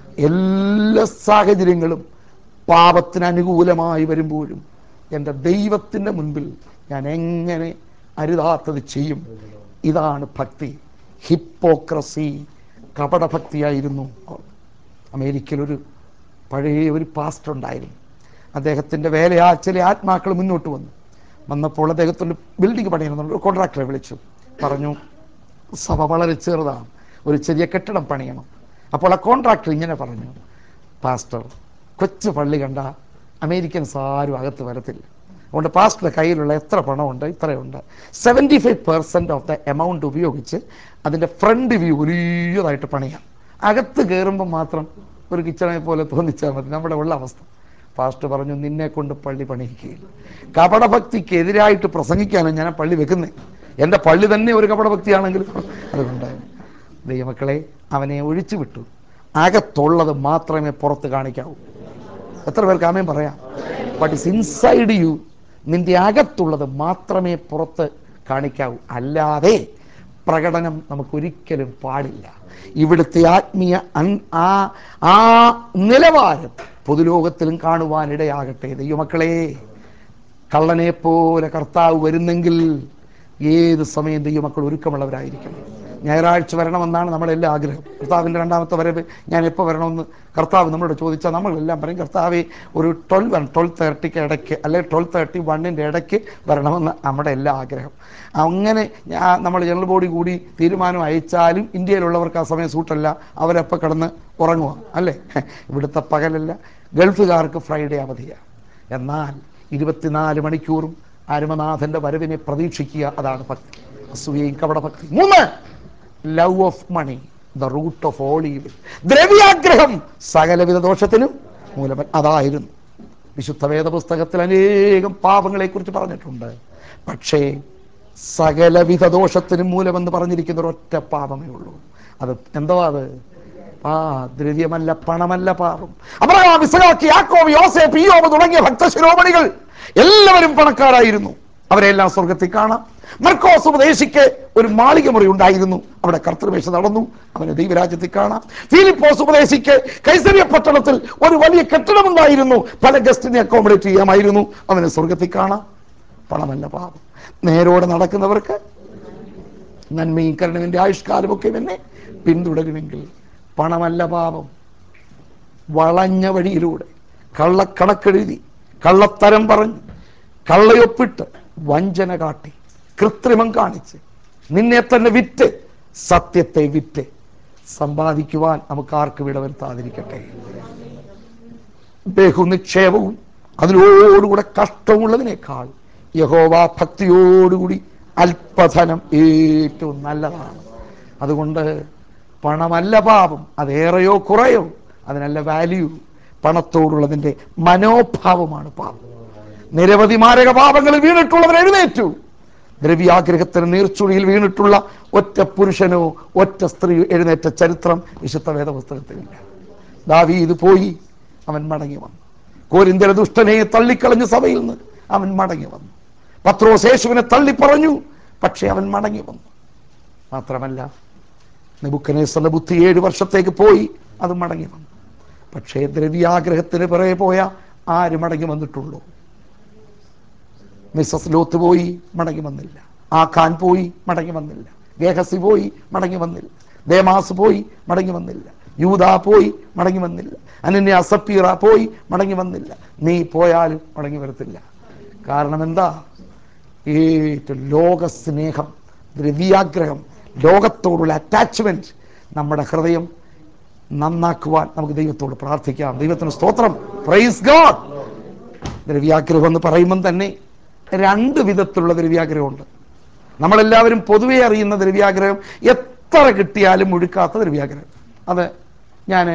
എല്ലാ സാഹചര്യങ്ങളും പാപത്തിന് അനുകൂലമായി വരുമ്പോഴും എൻ്റെ ദൈവത്തിൻ്റെ മുൻപിൽ ഞാൻ എങ്ങനെ അരുതാത്തത് ചെയ്യും ഇതാണ് ഭക്തി ഹിപ്പോക്രസി കപടഭക്തിയായിരുന്നു അമേരിക്കയിലൊരു പഴയ ഒരു പാസ്റ്റർ ഉണ്ടായിരുന്നു അദ്ദേഹത്തിൻ്റെ വേലയാ ചില ആത്മാക്കൾ മുന്നോട്ട് വന്നു വന്നപ്പോൾ അദ്ദേഹത്തിൻ്റെ ബിൽഡിംഗ് പണിയണമെന്നുള്ള ഒരു കോൺട്രാക്ടറെ വിളിച്ചു പറഞ്ഞു സഭ വളരെ ചെറുതാണ് ഒരു ചെറിയ കെട്ടിടം പണിയണം അപ്പോൾ ആ കോൺട്രാക്ടർ ഇങ്ങനെ പറഞ്ഞു പാസ്റ്റർ കൊച്ചു പള്ളി കണ്ട അമേരിക്കൻസ് ആരും അകത്ത് വരത്തില്ല അതുകൊണ്ട് പാസ്റ്ററുടെ കയ്യിലുള്ള എത്ര പണമുണ്ട് ഇത്രയുണ്ട് seventy five percent of the amount ഉപയോഗിച്ച് അതിൻ്റെ ഫ്രണ്ട് വ്യൂ വലിയതായിട്ട് പണിയാം അകത്ത് കയറുമ്പോൾ മാത്രം ഒരു കിച്ചണെ പോലെ തോന്നിച്ചാൽ മതി നമ്മുടെ ഉള്ള അവസ്ഥ പാസ്റ്റർ പറഞ്ഞു നിന്നെ കൊണ്ട് പള്ളി പണിയിക്കുകയില്ല കപടഭക്തിക്ക് എതിരായിട്ട് പ്രസംഗിക്കാനാണ് ഞാൻ ആ പള്ളി വെക്കുന്നത് എൻ്റെ പള്ളി തന്നെ ഒരു കപടഭക്തിയാണെങ്കിൽ അതുകൊണ്ട് ദൈവമക്കളെ അവനെ ഒഴിച്ചു വിട്ടു അകത്തുള്ളത് മാത്രമേ പുറത്ത് കാണിക്കാവൂ എത്ര പേർക്ക് ആമേൻ പറയാം ബട്ട് ഇസ് ഇൻസൈഡ് യു നിന്റെ അകത്തുള്ളത് മാത്രമേ പുറത്ത് കാണിക്കാവൂ അല്ലാതെ പ്രകടനം നമുക്കൊരിക്കലും പാടില്ല ഇവിടുത്തെ ആത്മീയ അൻ- ആ ആ നിലവാരം പൊതുലോകത്തിലും കാണുവാനിടയാകട്ടെ ദൈവമക്കളെ കള്ളനെ പോലെ കർത്താവ് വരുന്നെങ്കിൽ ഏത് സമയം ദൈവമക്കൾ ഒരുക്കമുള്ളവരായിരിക്കും ഞായറാഴ്ച വരണമെന്നാണ് നമ്മുടെ എല്ലാ ആഗ്രഹം കർത്താവിൻ്റെ രണ്ടാമത്തെ വരവ് ഞാൻ എപ്പോൾ വരണമെന്ന് കർത്താവ് നമ്മളോട് ചോദിച്ചാൽ നമ്മളെല്ലാം പറയും കർത്താവെ ഒരു ട്വൽവ് വൺ ട്വൽവ് തേർട്ടിക്ക് ഇടയ്ക്ക് അല്ലെങ്കിൽ ട്വൽവ് തേർട്ടി വണ്ണിൻ്റെ ഇടയ്ക്ക് വരണമെന്ന് നമ്മുടെ എല്ലാ ആഗ്രഹം അങ്ങനെ ഞാൻ നമ്മൾ ജനറൽ ബോഡി കൂടി തീരുമാനം അയച്ചാലും ഇന്ത്യയിലുള്ളവർക്ക് ആ സമയം സൂട്ടല്ല അവരപ്പോൾ കിടന്ന് ഉറങ്ങുക അല്ലേ ഇവിടുത്തെ പകലല്ല ഗൾഫുകാർക്ക് ഫ്രൈഡേ അവധിയാണ് എന്നാൽ ഇരുപത്തിനാല് മണിക്കൂറും അരുമനാഥന്റെ വരവിനെ പ്രതീക്ഷിക്കുക അതാണ് ഭക്തി അസൂയയും കപടഭക്തി മൂന്ന് love of money the root of all evil ദ്രവ്യാഗ്രഹം സകലവിധ ദോഷത്തിനും മൂലമൻ അതായിരുന്നു വിശുദ്ധ വേദപുസ്തകത്തിൽ അനേകം പാപങ്ങളെ കുറിച്ച് പറഞ്ഞിട്ടുണ്ട് പക്ഷേ സകലവിധ ദോഷത്തിനും മൂലമെന്ന് പറഞ്ഞിരിക്കുന്ന ഒരൊറ്റ പാപമേ ഉള്ളൂ അത് എന്തോ അത് ആ ദ്രവ്യമല്ല പണമല്ല പാപം അബ്രഹാം ഇസ്ഹാക്ക് യാക്കോബ് യോസേഫ് ഇയ്യോബ് തുടങ്ങിയ ഭക്തശിരോമണികൾ എല്ലാവരും പണക്കാരായിരുന്നു അവരെല്ലാം സ്വർഗത്തിൽ കാണാം മർക്കോസ് ഉപദേശിക്ക് ഒരു മാളിക മുറി ഉണ്ടായിരുന്നു അവിടെ കർത്തൃവേഷ നടന്നു അവന് ദൈവരാജ്യത്തിൽ കാണാം ഫിലിപ്പോസ് ഉപദേശിക്ക് കൈസരിയ പട്ടണത്തിൽ ഒരു വലിയ കെട്ടിടമുണ്ടായിരുന്നു പല ഗസ്റ്റിനെ അക്കോമഡേറ്റ് ചെയ്യാമായിരുന്നു അവന് സ്വർഗത്തിൽ കാണാം പണമല്ല പാപം നേരോടെ നടക്കുന്നവർക്ക് നന്മയും കരുണവിൻ്റെ ആയുഷ്കാലമൊക്കെ എന്നെ പിന്തുടരുമെങ്കിൽ പണമല്ല പാപം വളഞ്ഞ വഴിയിലൂടെ കള്ളക്കണക്കെഴുതി കള്ളത്തരം പറഞ്ഞ് കള്ളയൊപ്പിട്ട് വഞ്ചന കാട്ടി കൃത്രിമം കാണിച്ച് നിന്നെ തന്നെ വിറ്റ് സത്യത്തെ വിറ്റ് സമ്പാദിക്കുവാൻ നമുക്ക് ആർക്കും ഇടവരുത്താതിരിക്കട്ടെ ബഹുനിക്ഷേപവും അതിനോടുകൂടെ കഷ്ടമുള്ളതിനേക്കാൾ യഹോവ ഭക്തിയോടുകൂടി അല്പധനം ഏറ്റവും നല്ലതാണ് അതുകൊണ്ട് പണമല്ല പാപം അതേറെയോ കുറയോ അതിനല്ല വാല്യൂ പണത്തോടുള്ളതിൻ്റെ മനോഭാവമാണ് പാപം നിരവധി മാരക പാപങ്ങളിൽ വീണിട്ടുള്ളവർ എഴുന്നേറ്റു ദ്രവ്യാഗ്രഹത്തിന് നീർച്ചുഴിയിൽ വീണിട്ടുള്ള ഒറ്റ പുരുഷനോ ഒറ്റ സ്ത്രീ എഴുന്നേറ്റ ചരിത്രം വിശുദ്ധ വേദപുസ്തകത്തിലില്ല ദാവീദ് പോയി അവൻ മടങ്ങി വന്നു കോരിന്തര ദുഷ്ടനെ തള്ളിക്കളഞ്ഞ സഭയിൽ നിന്ന് അവൻ മടങ്ങി വന്നു പത്രോസ് യേശുവിനെ തള്ളി പറഞ്ഞു പക്ഷേ അവൻ മടങ്ങി വന്നു മാത്രമല്ല നെബുക്കനേസറിന്റെ ബുദ്ധി ഏഴ് വർഷത്തേക്ക് പോയി അത് മടങ്ങി വന്നു പക്ഷേ ദ്രവ്യാഗ്രഹത്തിന് പിറകെ പോയ ആര് മടങ്ങി വന്നിട്ടുള്ളൂ മിസ്സസ് ലോത്ത് പോയി മടങ്ങി വന്നില്ല ആഖാൻ പോയി മടങ്ങി വന്നില്ല ഗേഹസി പോയി മടങ്ങി വന്നില്ല ദേമാസ് പോയി മടങ്ങി വന്നില്ല യൂത പോയി മടങ്ങി വന്നില്ല അനന്യ സപ്പീറ പോയി മടങ്ങി വന്നില്ല നീ പോയാലും മടങ്ങി വരത്തില്ല കാരണം എന്താ ഏറ്റവും ലോക സ്നേഹം ദ്രവ്യാഗ്രഹം ലോകത്തോടുള്ള അറ്റാച്ച്മെന്റ് നമ്മുടെ ഹൃദയം നന്നാക്കുവാൻ നമുക്ക് ദൈവത്തോട് പ്രാർത്ഥിക്കാം ദൈവത്തിന് സ്തോത്രം പ്രൈസ് ഗോഡ് ദ്രവ്യാഗ്രഹം എന്ന് പറയുമ്പം തന്നെ രണ്ട് വിധത്തിലുള്ള ദ്രവ്യാഗ്രഹമുണ്ട് നമ്മളെല്ലാവരും പൊതുവെ അറിയുന്ന ദ്രവ്യാഗ്രഹം എത്ര കിട്ടിയാലും മുഴുക്കാത്ത ദ്രവ്യാഗ്രഹം അത് ഞാൻ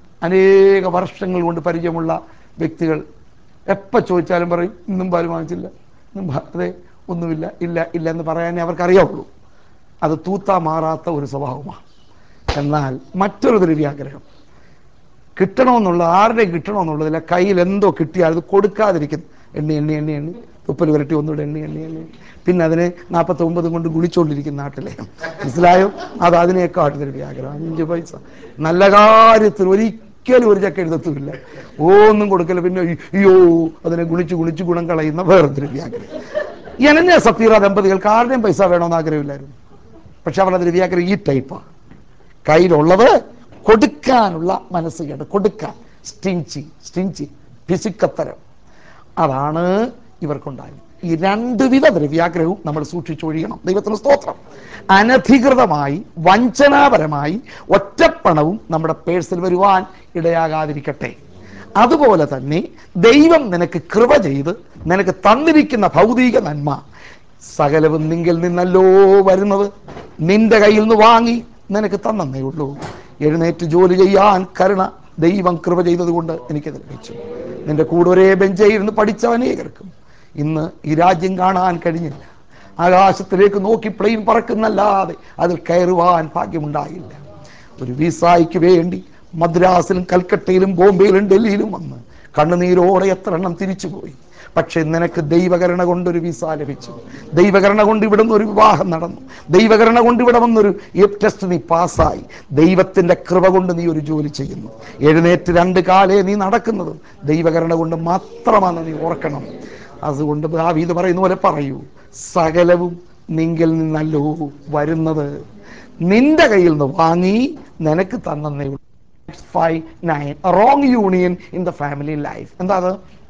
അനേക വർഷങ്ങൾ കൊണ്ട് പരിചയമുള്ള വ്യക്തികൾ എപ്പോൾ ചോദിച്ചാലും പറയും ഇന്നും പാല് വാങ്ങിച്ചില്ല ഇന്നും പാ- അതെ ഒന്നുമില്ല ഇല്ല ഇല്ല എന്ന് പറയാനേ അവർക്കറിയാവുള്ളൂ അത് തൂത്താ മാറാത്ത ഒരു സ്വഭാവമാണ് എന്നാൽ മറ്റൊരു ദ്രവ്യാഗ്രഹം കിട്ടണമെന്നുള്ള ആരുടെയും കിട്ടണമെന്നുള്ളതില്ല കയ്യിൽ എന്തോ കിട്ടിയാൽ അത് കൊടുക്കാതിരിക്കുന്നു എണ്ണി എണ്ണി എണ്ണി എണ്ണി ഉപ്പൽ വരട്ടി ഒന്നുകൂടെ എണ്ണി എണ്ണി എണ്ണി പിന്നെ അതിനെ നാൽപ്പത്തി ഒമ്പത് കൊണ്ട് ഗുളിച്ചുകൊണ്ടിരിക്കുന്ന നാട്ടിലെ മനസ്സിലായോ അത് അതിനേക്കാൾ ദ്രവ്യാഗ്രഹം അഞ്ച് പൈസ നല്ല കാര്യത്തിൽ ഒരിക്കലും ഒരു ചക്ക എഴുതത്തുമില്ല ഒന്നും കൊടുക്കല പിന്നെ അയ്യോ അതിനെ ഗുളിച്ച് ഗുളിച്ച് ഗുണം കളയുന്ന വേറെ ദ്രവ്യാഗ്രഹം എനഞ്ഞ സഫീറ ദമ്പതികൾക്ക് ആരുടെയും പൈസ വേണമെന്ന് ആഗ്രഹമില്ലായിരുന്നു പക്ഷെ അവരുടെ ദ്രവ്യാഗ്രഹം ഈ ടൈപ്പാണ് കയ്യിലുള്ളത് കൊടുക്കാനുള്ള മനസ്സ് കേട്ട് കൊടുക്കാൻ സ്റ്റിഞ്ചി സ്റ്റിഞ്ചി പിശുക്കത്തരം അതാണ് ഇവർക്കുണ്ടായത് ഈ രണ്ട് വിധ ദ്രവ്യാഗ്രഹവും നമ്മൾ സൂക്ഷിച്ചൊഴിയണം ദൈവത്തിന് സ്തോത്രം അനധികൃതമായി വഞ്ചനാപരമായി ഒറ്റപ്പണവും നമ്മുടെ പേഴ്സിൽ വരുവാൻ ഇടയാകാതിരിക്കട്ടെ അതുപോലെ തന്നെ ദൈവം നിനക്ക് കൃപ ചെയ്ത് നിനക്ക് തന്നിരിക്കുന്ന ഭൗതിക നന്മ സകലവും നിങ്കിൽ നിന്നല്ലോ വരുന്നത് നിന്റെ കയ്യിൽ നിന്ന് വാങ്ങി നിനക്ക് തന്നേ ഉള്ളൂ എഴുന്നേറ്റ് ജോലി ചെയ്യാൻ കരുണ ദൈവം കൃപ ചെയ്തതുകൊണ്ട് എനിക്കത് ലഭിച്ചു നിന്റെ കൂടെ ഒരേ ബെഞ്ചിൽ ഇരുന്ന് പഠിച്ച അനേകർക്കും ഇന്ന് ഈ രാജ്യം കാണാൻ കഴിഞ്ഞില്ല ആകാശത്തിലേക്ക് നോക്കി പ്ലെയിൻ പറക്കുന്നല്ലാതെ അതിൽ കയറുവാൻ ഭാഗ്യമുണ്ടായില്ല ഒരു വിസായ്ക്ക് വേണ്ടി മദ്രാസിലും കൽക്കട്ടയിലും ബോംബെയിലും ഡൽഹിയിലും വന്ന് കണ്ണുനീരോടെ എത്ര എണ്ണം തിരിച്ചുപോയി പക്ഷെ നിനക്ക് ദൈവകരണ കൊണ്ടൊരു വിസ ലഭിച്ചു ദൈവകരണ കൊണ്ട് ഇവിടെ നിന്ന് ഒരു വിവാഹം നടന്നു ദൈവകരണ കൊണ്ട് ഇവിടെ വന്നൊരു ടെസ്റ്റ് നീ പാസ്സായി ദൈവത്തിന്റെ കൃപ കൊണ്ട് നീ ഒരു ജോലി ചെയ്യുന്നു എഴുന്നേറ്റ് രണ്ട് കാലേ നീ നടക്കുന്നത് ദൈവകരണ കൊണ്ട് മാത്രമാണ് നീ ഓർക്കണം അതുകൊണ്ട് ദാവീദ് പറയുന്ന പോലെ പറയൂ സകലവും നിങ്കിൽ നിന്നല്ലോ വരുന്നത് നിന്റെ കയ്യിൽ നിന്ന് വാങ്ങി നിനക്ക് തന്നേ five nine wrong union in the family life എന്താ അത്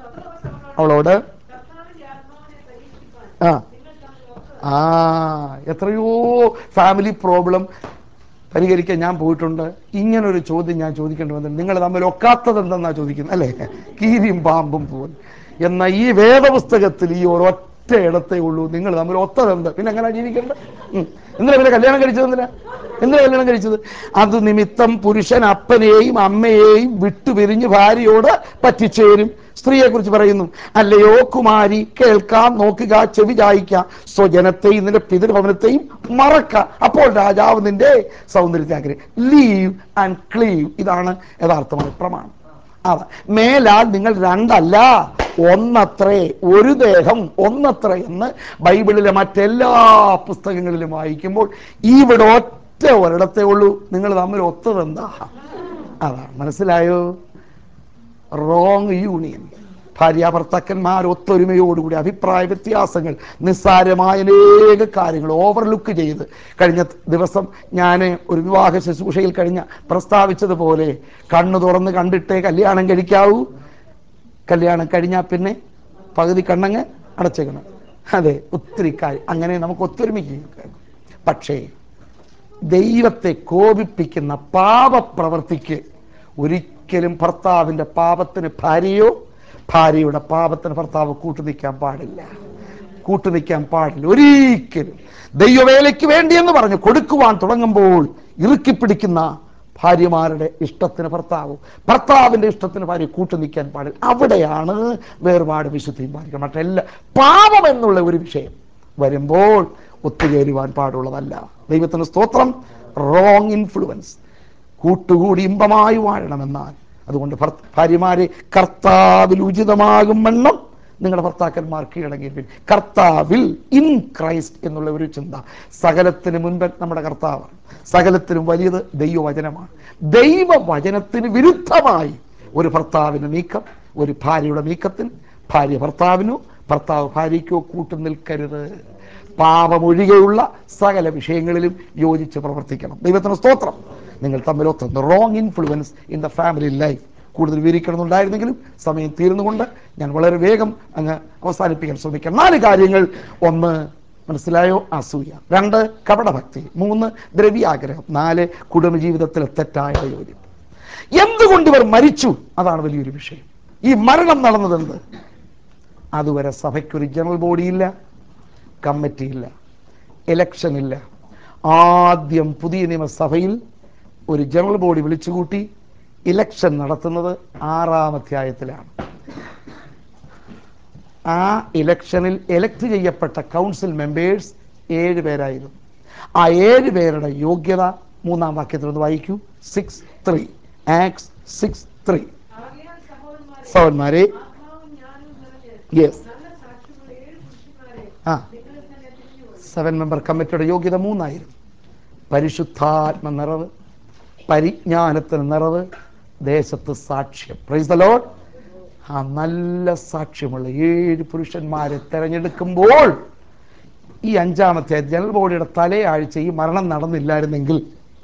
അവളോട് കർത്താവിന്റെ ആത്മാവിനെ പരീക്ഷിപ്പാൻ ആ നിങ്ങൾ തമ്മിൽ ഒത്ത ആ എത്രയോ ഫാമിലി പ്രോബ്ലം പരിഹരിക്കാൻ ഞാൻ പോയിട്ടുണ്ട് ഇങ്ങനൊരു ചോദ്യം ഞാൻ ചോദിക്കേണ്ടി വന്നിട്ടുണ്ട് നിങ്ങൾ തമ്മിൽ ഒക്കാത്തത് എന്തെന്നാ ചോദിക്കുന്നത് അല്ലേ കീരിയും പാമ്പും പോലെ എന്നാൽ ഈ വേദപുസ്തകത്തിൽ ഈ ഒരൊറ്റ ഇടത്തേ ഉള്ളൂ നിങ്ങൾ തമ്മിൽ ഒത്തതെന്ത് പിന്നെ എങ്ങനെ ജീവിക്കേണ്ടത് ഉം. എന്തിനാ പിന്നെ കല്യാണം കഴിച്ചത് എന്തിനാ എന്തിനാ കല്യാണം കഴിച്ചത് അത് നിമിത്തം പുരുഷൻ അപ്പനെയും അമ്മയെയും വിട്ടുപിരിഞ്ഞ് ഭാര്യയോട് പറ്റിച്ചേരും സ്ത്രീയെ കുറിച്ച് പറയുന്നു അല്ലയോ കുമാരി കേൾക്കാം നോക്കുക ചെവി ചായ്ക്ക സ്വജനത്തെയും നിന്റെ പിതൃഭവനത്തെയും മറക്ക അപ്പോൾ രാജാവ് നിന്റെ സൗന്ദര്യത്തെ ആഗ്രഹം ലീവ് ആൻഡ് ക്ലീവ് ഇതാണ് യഥാർത്ഥമായ പ്രമാണം അതെ മേലാൽ നിങ്ങൾ രണ്ടല്ല ഒന്നത്രേ ഒരു ദേഹം ഒന്നത്രേ എന്ന് ബൈബിളിലെ മറ്റെല്ലാ പുസ്തകങ്ങളിലും വായിക്കുമ്പോൾ ഇവിടെ ഒറ്റ ഒരിടത്തേ ഉള്ളൂ നിങ്ങൾ തമ്മിൽ ഒത്തതെന്താ അതാണ് മനസ്സിലായോ റോങ് യൂണിയൻ ഭാര്യ ഭർത്താക്കന്മാർ ഒത്തൊരുമയോടുകൂടി അഭിപ്രായ വ്യത്യാസങ്ങൾ നിസ്സാരമായ അനേക കാര്യങ്ങൾ ഓവർലുക്ക് ചെയ്ത് കഴിഞ്ഞ ദിവസം ഞാൻ ഒരു വിവാഹ ശുശ്രൂഷയിൽ കഴിഞ്ഞ പ്രസ്താവിച്ചതുപോലെ കണ്ണു തുറന്ന് കണ്ടിട്ടേ കല്യാണം കഴിക്കാവൂ കല്യാണം കഴിഞ്ഞാൽ പിന്നെ പകുതി കണ്ണങ്ങ് അടച്ചേക്കണം അതെ ഒത്തിരി കാര്യം അങ്ങനെ നമുക്ക് ഒത്തൊരുമിക്കുക പക്ഷേ ദൈവത്തെ കോപിപ്പിക്കുന്ന പാപപ്രവർത്തിക്ക് ഒരിക്കലും ഭർത്താവിൻ്റെ പാപത്തിന് ഭാര്യയോ ഭാര്യയുടെ പാപത്തിന് ഭർത്താവ് കൂട്ടുനിൽക്കാൻ പാടില്ല കൂട്ടുനിൽക്കാൻ പാടില്ല ഒരിക്കലും ദൈവവേലയ്ക്ക് വേണ്ടിയെന്ന് പറഞ്ഞു കൊടുക്കുവാൻ തുടങ്ങുമ്പോൾ ഇറുക്കി പിടിക്കുന്ന ഭാര്യമാരുടെ ഇഷ്ടത്തിന് ഭർത്താവ് ഭർത്താവിൻ്റെ ഇഷ്ടത്തിന് ഭാര്യ കൂട്ടുനിൽക്കാൻ പാടില്ല അവിടെയാണ് വേർപാട് വിശുദ്ധിയും പാലിക്കണം മറ്റെല്ലാ പാപം എന്നുള്ള ഒരു വിഷയം വരുമ്പോൾ ഒത്തുചേരുവാൻ പാടുള്ളതല്ല ദൈവത്തിന് സ്തോത്രം റോങ് ഇൻഫ്ലുവൻസ് കൂട്ടുകൂടി ഇമ്പമായി വാഴണമെന്നാൽ അതുകൊണ്ട് ഭർത്ത- ഭാര്യമാരെ കർത്താവിൽ ഉചിതമാകും വണ്ണം നിങ്ങളുടെ ഭർത്താക്കന്മാർ കീഴടങ്ങിയിരിക്കും കർത്താവിൽ ഇൻ ക്രൈസ്റ്റ് എന്നുള്ള ഒരു ചിന്ത സകലത്തിന് മുൻപ് നമ്മുടെ കർത്താവാണ് സകലത്തിനും വലിയത് ദൈവവചനമാണ് ദൈവവചനത്തിന് വിരുദ്ധമായി ഒരു ഭർത്താവിന് നീക്കം ഒരു ഭാര്യയുടെ നീക്കത്തിൽ ഭാര്യ ഭർത്താവിനോ ഭർത്താവ് ഭാര്യയ്ക്കോ കൂട്ടു നിൽക്കരുത് പാപമൊഴികെയുള്ള സകല വിഷയങ്ങളിലും യോജിച്ച് പ്രവർത്തിക്കണം ദൈവത്തിന് സ്തോത്രം നിങ്ങൾ തമ്മിൽ ഒത്തുന്ന wrong influence in the family life കൂടുതൽ വിവരിക്കണമെന്നുണ്ടായിരുന്നെങ്കിലും സമയം തീർന്നുകൊണ്ട് ഞാൻ വളരെ വേഗം അങ്ങ് അവസാനിപ്പിക്കാൻ ശ്രമിക്കാം നാല് കാര്യങ്ങൾ ഒന്ന് മനസ്സിലായോ അസൂയ രണ്ട് കപടഭക്തി മൂന്ന് ദ്രവ്യാഗ്രഹം നാല് കുടുംബജീവിതത്തിലെ തെറ്റായ യോജിപ്പ് എന്തുകൊണ്ട് ഇവർ മരിച്ചു അതാണ് വലിയൊരു വിഷയം ഈ മരണം നടന്നത് എന്ത് അതുവരെ സഭയ്ക്കൊരു ജനറൽ ബോഡിയില്ല കമ്മിറ്റി ഇല്ല ഇലക്ഷൻ ഇല്ല ആദ്യം പുതിയ നിയമസഭയിൽ ഒരു ജനറൽ ബോഡി വിളിച്ചുകൂട്ടി ഇലക്ഷൻ നടത്തുന്നത് ആറാം അധ്യായത്തിലാണ് ആ ഇലക്ഷനിൽ എലക്ട് ചെയ്യപ്പെട്ട കൗൺസിൽ മെമ്പേഴ്സ് ഏഴ് പേരായിരുന്നു ആ ഏഴ് പേരുടെ യോഗ്യത മൂന്നാം വാക്യത്തിൽ ഒന്ന് വായിക്കൂ six three Acts six three ആകയാൽ സഹോദരന്മാരെ സഹോദരന്മാരെ ആത്മാവും ജ്ഞാനവും നിറഞ്ഞ് യെസ് നല്ല സാക്ഷികളുള്ള ഏഴ് പുരുഷന്മാരെ ആ നിങ്ങൾ തന്നെ തിരിഞ്ഞുകൊള്ളു സെവൻ മെമ്പർ കമ്മിറ്റിയുടെ യോഗ്യത മൂന്നായിരുന്നു പരിശുദ്ധാത്മ നിറവ് പരിജ്ഞാനത്തിന് നിറവ് ദേശത്ത് സാക്ഷ്യം പ്രൈസ് ദ ലോഡ് ആ നല്ല സാക്ഷ്യമുള്ള ഏഴ് പുരുഷന്മാരെ തെരഞ്ഞെടുക്കുമ്പോൾ ഈ അഞ്ചാമത്തെ ജനറൽ ബോഡിയുടെ തലയാഴ്ച ഈ മരണം നടന്നില്ലായിരുന്നെങ്കിൽ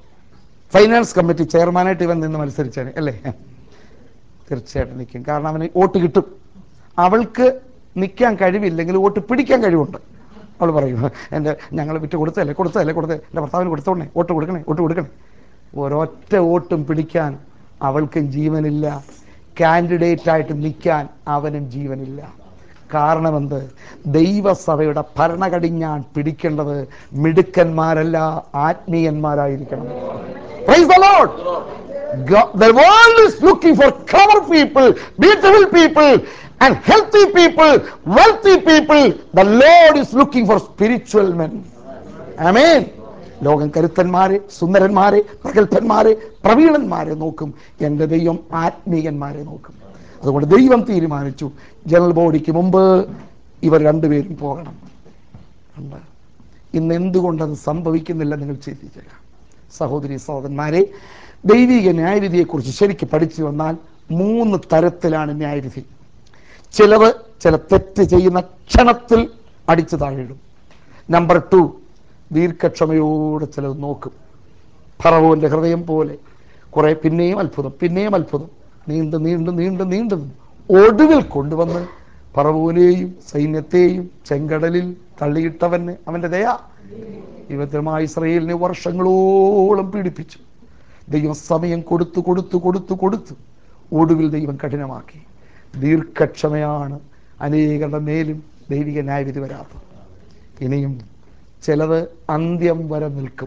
ഫൈനാൻസ് കമ്മിറ്റി ചെയർമാനായിട്ട് ഇവൻ നിന്ന് മത്സരിച്ചാണ് അല്ലേ തീർച്ചയായിട്ടും നിൽക്കും കാരണം അവന് വോട്ട് കിട്ടും അവൾക്ക് നിൽക്കാൻ കഴിവില്ലെങ്കിൽ വോട്ട് പിടിക്കാൻ കഴിവുണ്ട് അവൾ പറയും എൻ്റെ ഞങ്ങൾ വിറ്റ് കൊടുത്തല്ലേ കൊടുത്തല്ലേ കൊടുത്തേ എൻ്റെ ഭർത്താവിന് കൊടുത്തോണേ വോട്ട് കൊടുക്കണേ വോട്ട് കൊടുക്കണേ ഒരൊറ്റ വോട്ടും പിടിക്കാൻ അവൾക്കും ജീവനില്ല കാൻഡിഡേറ്റ് ആയിട്ട് നിൽക്കാൻ അവനും ജീവനില്ല കാരണമെന്ത് ദൈവസഭയുടെ ഭരണകടിഞ്ഞാൻ പിടിക്കേണ്ടത് മിടുക്കന്മാരല്ല ആത്മീയന്മാരായിരിക്കണം Praise the Lord. God, the world is looking for clever people, beautiful people, and healthy people, wealthy people. The Lord is looking for spiritual men. Amen. ലോകം കരുത്തന്മാരെ സുന്ദരന്മാരെ പ്രഗത്ഭന്മാരെ പ്രവീണന്മാരെ നോക്കും എൻ്റെ ദൈവം ആത്മീയന്മാരെ നോക്കും അതുകൊണ്ട് ദൈവം തീരുമാനിച്ചു ജനറൽ ബോഡിക്ക് മുമ്പ് ഇവർ രണ്ടുപേരും പോകണം ഉണ്ട്. ഇന്ന് എന്തുകൊണ്ടത് സംഭവിക്കുന്നില്ല നിങ്ങൾ ചിന്തിക്കുക സഹോദരി സഹോദരന്മാരെ ദൈവിക ന്യായവിധിയെക്കുറിച്ച് ശരിക്കും പഠിച്ചു വന്നാൽ മൂന്ന് തരത്തിലാണ് ന്യായവിധി ചിലത് ചില തെറ്റ് ചെയ്യുന്ന ക്ഷണത്തിൽ അടിച്ചു താഴിടും നമ്പർ ടു ദീർഘക്ഷമയോടെ ചിലത് നോക്കും ഫറവോന്റെ ഹൃദയം പോലെ കുറെ പിന്നെയും അത്ഭുതം പിന്നെയും അത്ഭുതം നീണ്ടു നീണ്ടു നീണ്ടു നീണ്ടു ഒടുവിൽ കൊണ്ടുവന്ന് ഫറവോനെയും സൈന്യത്തെയും ചെങ്കടലിൽ തള്ളിയിട്ടവന് അവന്റെ ദയ ദൈവത്തിനുമായി ഇസ്രയേലിനെ വർഷങ്ങളോളം പീഡിപ്പിച്ചു ദൈവം സമയം കൊടുത്തു കൊടുത്തു കൊടുത്തു കൊടുത്തു ഒടുവിൽ ദൈവം കഠിനമാക്കി ദീർഘക്ഷമയാണ് അനേകരുടെ മേലും ദൈവിക ന്യായവിധി വരാത്തത് ഇനിയും ചിലത് അന്ത്യം വരെ നിൽക്കും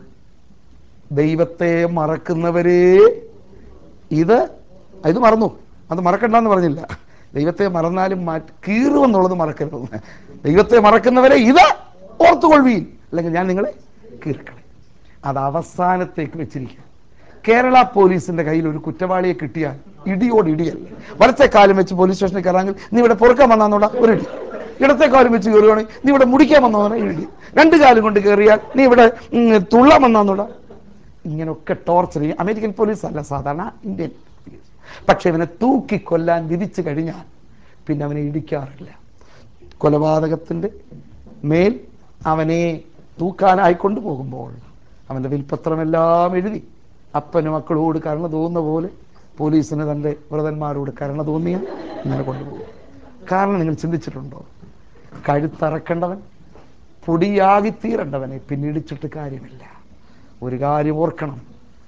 ദൈവത്തെ മറക്കുന്നവരെ ഇത് ഇത് മറന്നു അത് മറക്കണ്ടെന്ന് പറഞ്ഞില്ല ദൈവത്തെ മറന്നാലും മാറ്റി കീറുമെന്നുള്ളത് മറക്കരുത് ദൈവത്തെ മറക്കുന്നവരെ ഇത് ഓർത്തുകൊള്ളുവീൻ അല്ലെങ്കിൽ ഞാൻ നിങ്ങളെ കീർക്കളെ അത് അവസാനത്തേക്ക് വെച്ചിരിക്കുക കേരള പോലീസിന്റെ കയ്യിൽ ഒരു കുറ്റവാളിയെ കിട്ടിയാൽ ഇടിയോട് ഇടിയല്ല വലത്തെ കാലം വെച്ച് പോലീസ് സ്റ്റേഷനിൽ കയറാമെങ്കിൽ നീ ഇവിടെ പൊറുക്കാൻ വന്നാന്നോടാ ഒരു ഇടി ഇടത്തെ കാലം വെച്ച് കയറുകയാണെങ്കിൽ നീ ഇവിടെ മുടിക്കാൻ വന്നോടാ ഇടി രണ്ട് കാലം കൊണ്ട് കയറിയാൽ നീ ഇവിടെ ഉം, തുള്ളാൻ വന്നാന്നോടാ ഇങ്ങനെയൊക്കെ ടോർച്ചർ ചെയ്യും അമേരിക്കൻ പോലീസ് അല്ല സാധാരണ ഇന്ത്യൻ പോലീസ് പക്ഷെ ഇവനെ തൂക്കി കൊല്ലാൻ വിധിച്ചു കഴിഞ്ഞാൽ പിന്നെ അവനെ ഇടിക്കാറില്ല കൊലപാതകത്തിൻ്റെ മേൽ അവനെ തൂക്കാനായി കൊണ്ടുപോകുമ്പോൾ അവൻ്റെ വിൽപ്പത്രമെല്ലാം എഴുതി അപ്പനും മക്കളോട് കരുണ തോന്നുന്ന പോലെ പോലീസിന് തൻ്റെ വ്രതന്മാരോട് കരുണ തോന്നിയ ഇങ്ങനെ കൊണ്ടുപോകും കാരണം നിങ്ങൾ ചിന്തിച്ചിട്ടുണ്ടോ കഴുത്തറക്കേണ്ടവൻ പൊടിയാകിത്തീരേണ്ടവനെ പിന്നിടിച്ചിട്ട് കാര്യമില്ല ഒരു കാര്യം ഓർക്കണം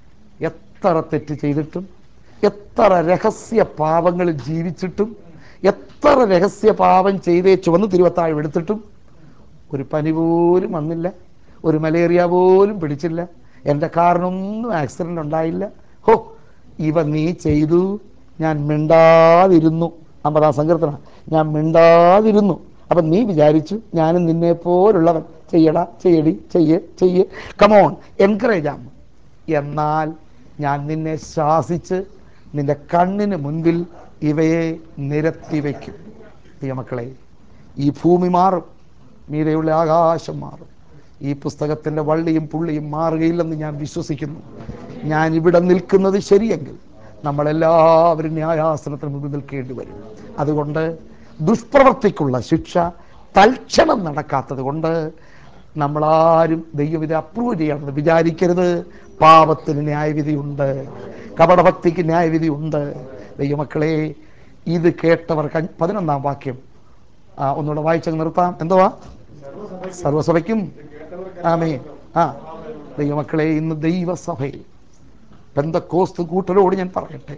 എത്ര തെറ്റ് ചെയ്തിട്ടും എത്ര രഹസ്യ പാപങ്ങളിൽ ജീവിച്ചിട്ടും എത്ര രഹസ്യ പാപം ചെയ്തേ ചുവന്ന് തിരുവത്താഴം എടുത്തിട്ടും ഒരു പനി പോലും വന്നില്ല ഒരു മലേറിയ പോലും പിടിച്ചില്ല എൻ്റെ കാറിനൊന്നും ആക്സിഡൻ്റ് ഉണ്ടായില്ല ഹോ ഇവ നീ ചെയ്തു ഞാൻ മിണ്ടാതിരുന്നു അമ്പതാം സങ്കീർത്തന ഞാൻ മിണ്ടാതിരുന്നു അപ്പം നീ വിചാരിച്ചു ഞാനും നിന്നെ പോലുള്ളവൻ ചെയ്യടാ ചെയ്യടി ചെയ്യ് ചെയ്യ് കമോൺ എൻകറേജ് ആം എന്നാൽ ഞാൻ നിന്നെ ശാസിച്ച് നിന്റെ കണ്ണിന് മുൻപിൽ ഇവയെ നിരത്തി വയ്ക്കും പ്രിയമക്കളെ ഈ ഭൂമി മാറും മീതെയുള്ള ആകാശം മാറും ഈ പുസ്തകത്തിൻ്റെ വള്ളിയും പുള്ളിയും മാറുകയില്ലെന്ന് ഞാൻ വിശ്വസിക്കുന്നു ഞാൻ ഇവിടെ നിൽക്കുന്നത് ശരിയെങ്കിൽ നമ്മളെല്ലാവരും ന്യായാസനത്തിന് മുമ്പിൽ നിൽക്കേണ്ടി വരും അതുകൊണ്ട് ദുഷ്പ്രവർത്തിക്കുള്ള ശിക്ഷ തൽക്ഷണം നടക്കാത്തത് കൊണ്ട് നമ്മളാരും ദൈവം ഇത് അപ്രൂവ് ചെയ്യണമെന്ന് വിചാരിക്കരുത് പാപത്തിന് ന്യായവിധിയുണ്ട് കപടഭക്തിക്ക് ന്യായവിധിയുണ്ട് ദൈവമക്കളെ ഇത് കേട്ടവർക്ക് അഞ്ച്- പതിനൊന്നാം വാക്യം ആ ഒന്നുകൂടെ വായിച്ചങ്ങ് നിർത്താം എന്തുവാ സർവസഭയ്ക്കും ആമേ ആ ദൈവമക്കളെ ഇന്ന് ദൈവസഭയിൽ ബന്ധക്കോസ്ത് കൂട്ടരോട് ഞാൻ പറയട്ടെ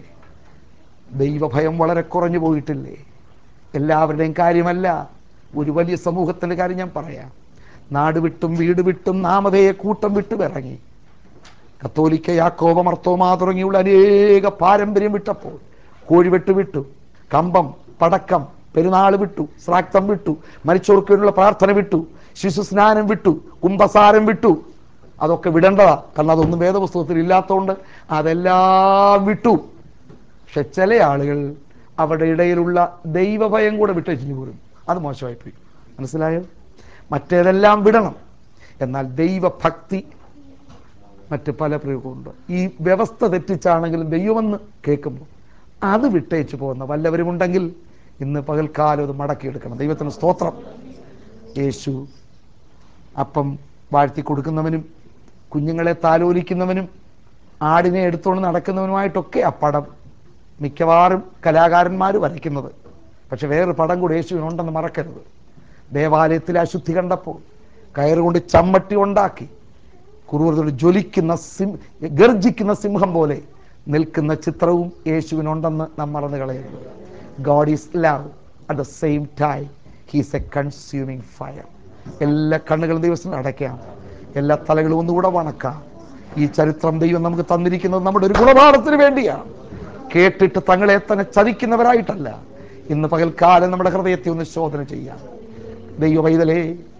ദൈവഭയം വളരെ കുറഞ്ഞു പോയിട്ടില്ലേ എല്ലാവരുടെയും കാര്യമല്ല ഒരു വലിയ സമൂഹത്തിൻ്റെ കാര്യം ഞാൻ പറയാം നാട് വിട്ടും വീട് വിട്ടും നാമധേയ കൂട്ടം വിട്ടും ഇറങ്ങി കത്തോലിക്ക യാക്കോബ മർത്തോമാ തുടങ്ങിയുള്ള അനേക പാരമ്പര്യം വിട്ടപ്പോൾ കോഴിവെട്ട് വിട്ടു കമ്പം പടക്കം പെരുന്നാൾ വിട്ടു ശ്രാക്തം വിട്ടു മരിച്ചവർക്ക് വേണ്ടിയുള്ള പ്രാർത്ഥന വിട്ടു ശിശു സ്നാനം വിട്ടു കുംഭസാരം വിട്ടു അതൊക്കെ വിടേണ്ടതാ കാരണം അതൊന്നും വേദപുസ്തകത്തിൽ ഇല്ലാത്തതുകൊണ്ട് അതെല്ലാം വിട്ടു പക്ഷെ ചില ആളുകൾ അവരുടെ ഇടയിലുള്ള ദൈവഭയം കൂടെ വിട്ടേച്ചു പോരും അത് മോശമായിപ്പോയി മനസ്സിലായോ മറ്റേതെല്ലാം വിടണം എന്നാൽ ദൈവഭക്തി മറ്റ് പല പ്രയോഗമുണ്ട് ഈ വ്യവസ്ഥ തെറ്റിച്ചാണെങ്കിലും ദൈവമെന്ന് കേൾക്കുമ്പോൾ അത് വിട്ടേച്ചു പോകുന്ന വല്ലവരുമുണ്ടെങ്കിൽ ഇന്ന് പകൽക്കാലം അത് മടക്കിയെടുക്കണം ദൈവത്തിന് സ്തോത്രം യേശു അപ്പം വാഴ്ത്തി കൊടുക്കുന്നവനും കുഞ്ഞുങ്ങളെ താലോലിക്കുന്നവനും ആടിനെ എടുത്തുകൊണ്ട് നടക്കുന്നവനുമായിട്ടൊക്കെ ആ പടം മിക്കവാറും കലാകാരന്മാർ വരയ്ക്കുന്നത് പക്ഷെ വേറൊരു പടം കൂടി യേശുവിനുണ്ടെന്ന് മറക്കരുത് ദേവാലയത്തിൽ അശുദ്ധി കണ്ടപ്പോൾ കയറുകൊണ്ട് ചമ്മട്ടി ഉണ്ടാക്കി കുറുവത്തോട് ജ്വലിക്കുന്ന സിം ഗർജിക്കുന്ന സിംഹം പോലെ നിൽക്കുന്ന ചിത്രവും യേശുവിനുണ്ടെന്ന് നാം മറന്നു കളയരുത് God is love at the same time he's a consuming fire എല്ലാ കണ്ണുകളും ദിവസം അടയ്ക്കാം എല്ലാ തലകളും ഒന്നുകൂടെ വണക്കാം ഈ ചരിത്രം ദൈവം നമുക്ക് തന്നിരിക്കുന്നത് നമ്മുടെ ഒരു ഗുണപാഠത്തിന് വേണ്ടിയാണ് കേട്ടിട്ട് തങ്ങളെ തന്നെ ചതിക്കുന്നവരായിട്ടല്ല ഇന്ന് പകൽക്കാലം നമ്മുടെ ഹൃദയത്തെ ഒന്ന് ശോധന ചെയ്യാം ദൈവ പൈതലേ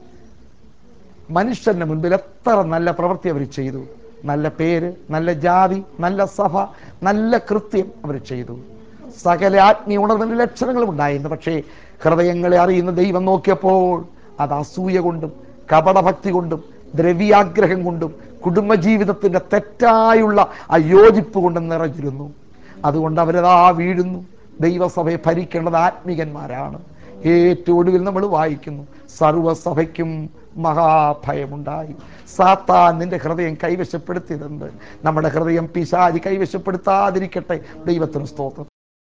മനുഷ്യന്റെ മുൻപിൽ എത്ര നല്ല പ്രവൃത്തി അവർ ചെയ്തു നല്ല പേര് നല്ല ജാതി നല്ല സഭ നല്ല കൃത്യം അവർ ചെയ്തു സകല ആത്മീയ ഉണർവിന്റെ ലക്ഷണങ്ങളും ഉണ്ടായിരുന്നു പക്ഷേ ഹൃദയങ്ങളെ അറിയുന്ന ദൈവം നോക്കിയപ്പോൾ അത് അസൂയ കൊണ്ടും കപടഭക്തി കൊണ്ടും ദ്രവ്യാഗ്രഹം കൊണ്ടും കുടുംബജീവിതത്തിന്റെ തെറ്റായുള്ള ആ യോജിപ്പ് കൊണ്ടും നിറഞ്ഞിരുന്നു അതുകൊണ്ട് അവരതാ വീഴുന്നു ദൈവസഭയെ ഭരിക്കേണ്ടത് ആത്മീകന്മാരാണ് ഏറ്റവും ഒടുവിൽ നമ്മൾ വായിക്കുന്നു സർവസഭയ്ക്കും മഹാഭയമുണ്ടായി സാത്താൻ നിന്റെ ഹൃദയം കൈവശപ്പെടുത്തിയതുണ്ട് നമ്മുടെ ഹൃദയം പിശാചി കൈവശപ്പെടുത്താതിരിക്കട്ടെ ദൈവത്തിന് സ്തോത്രം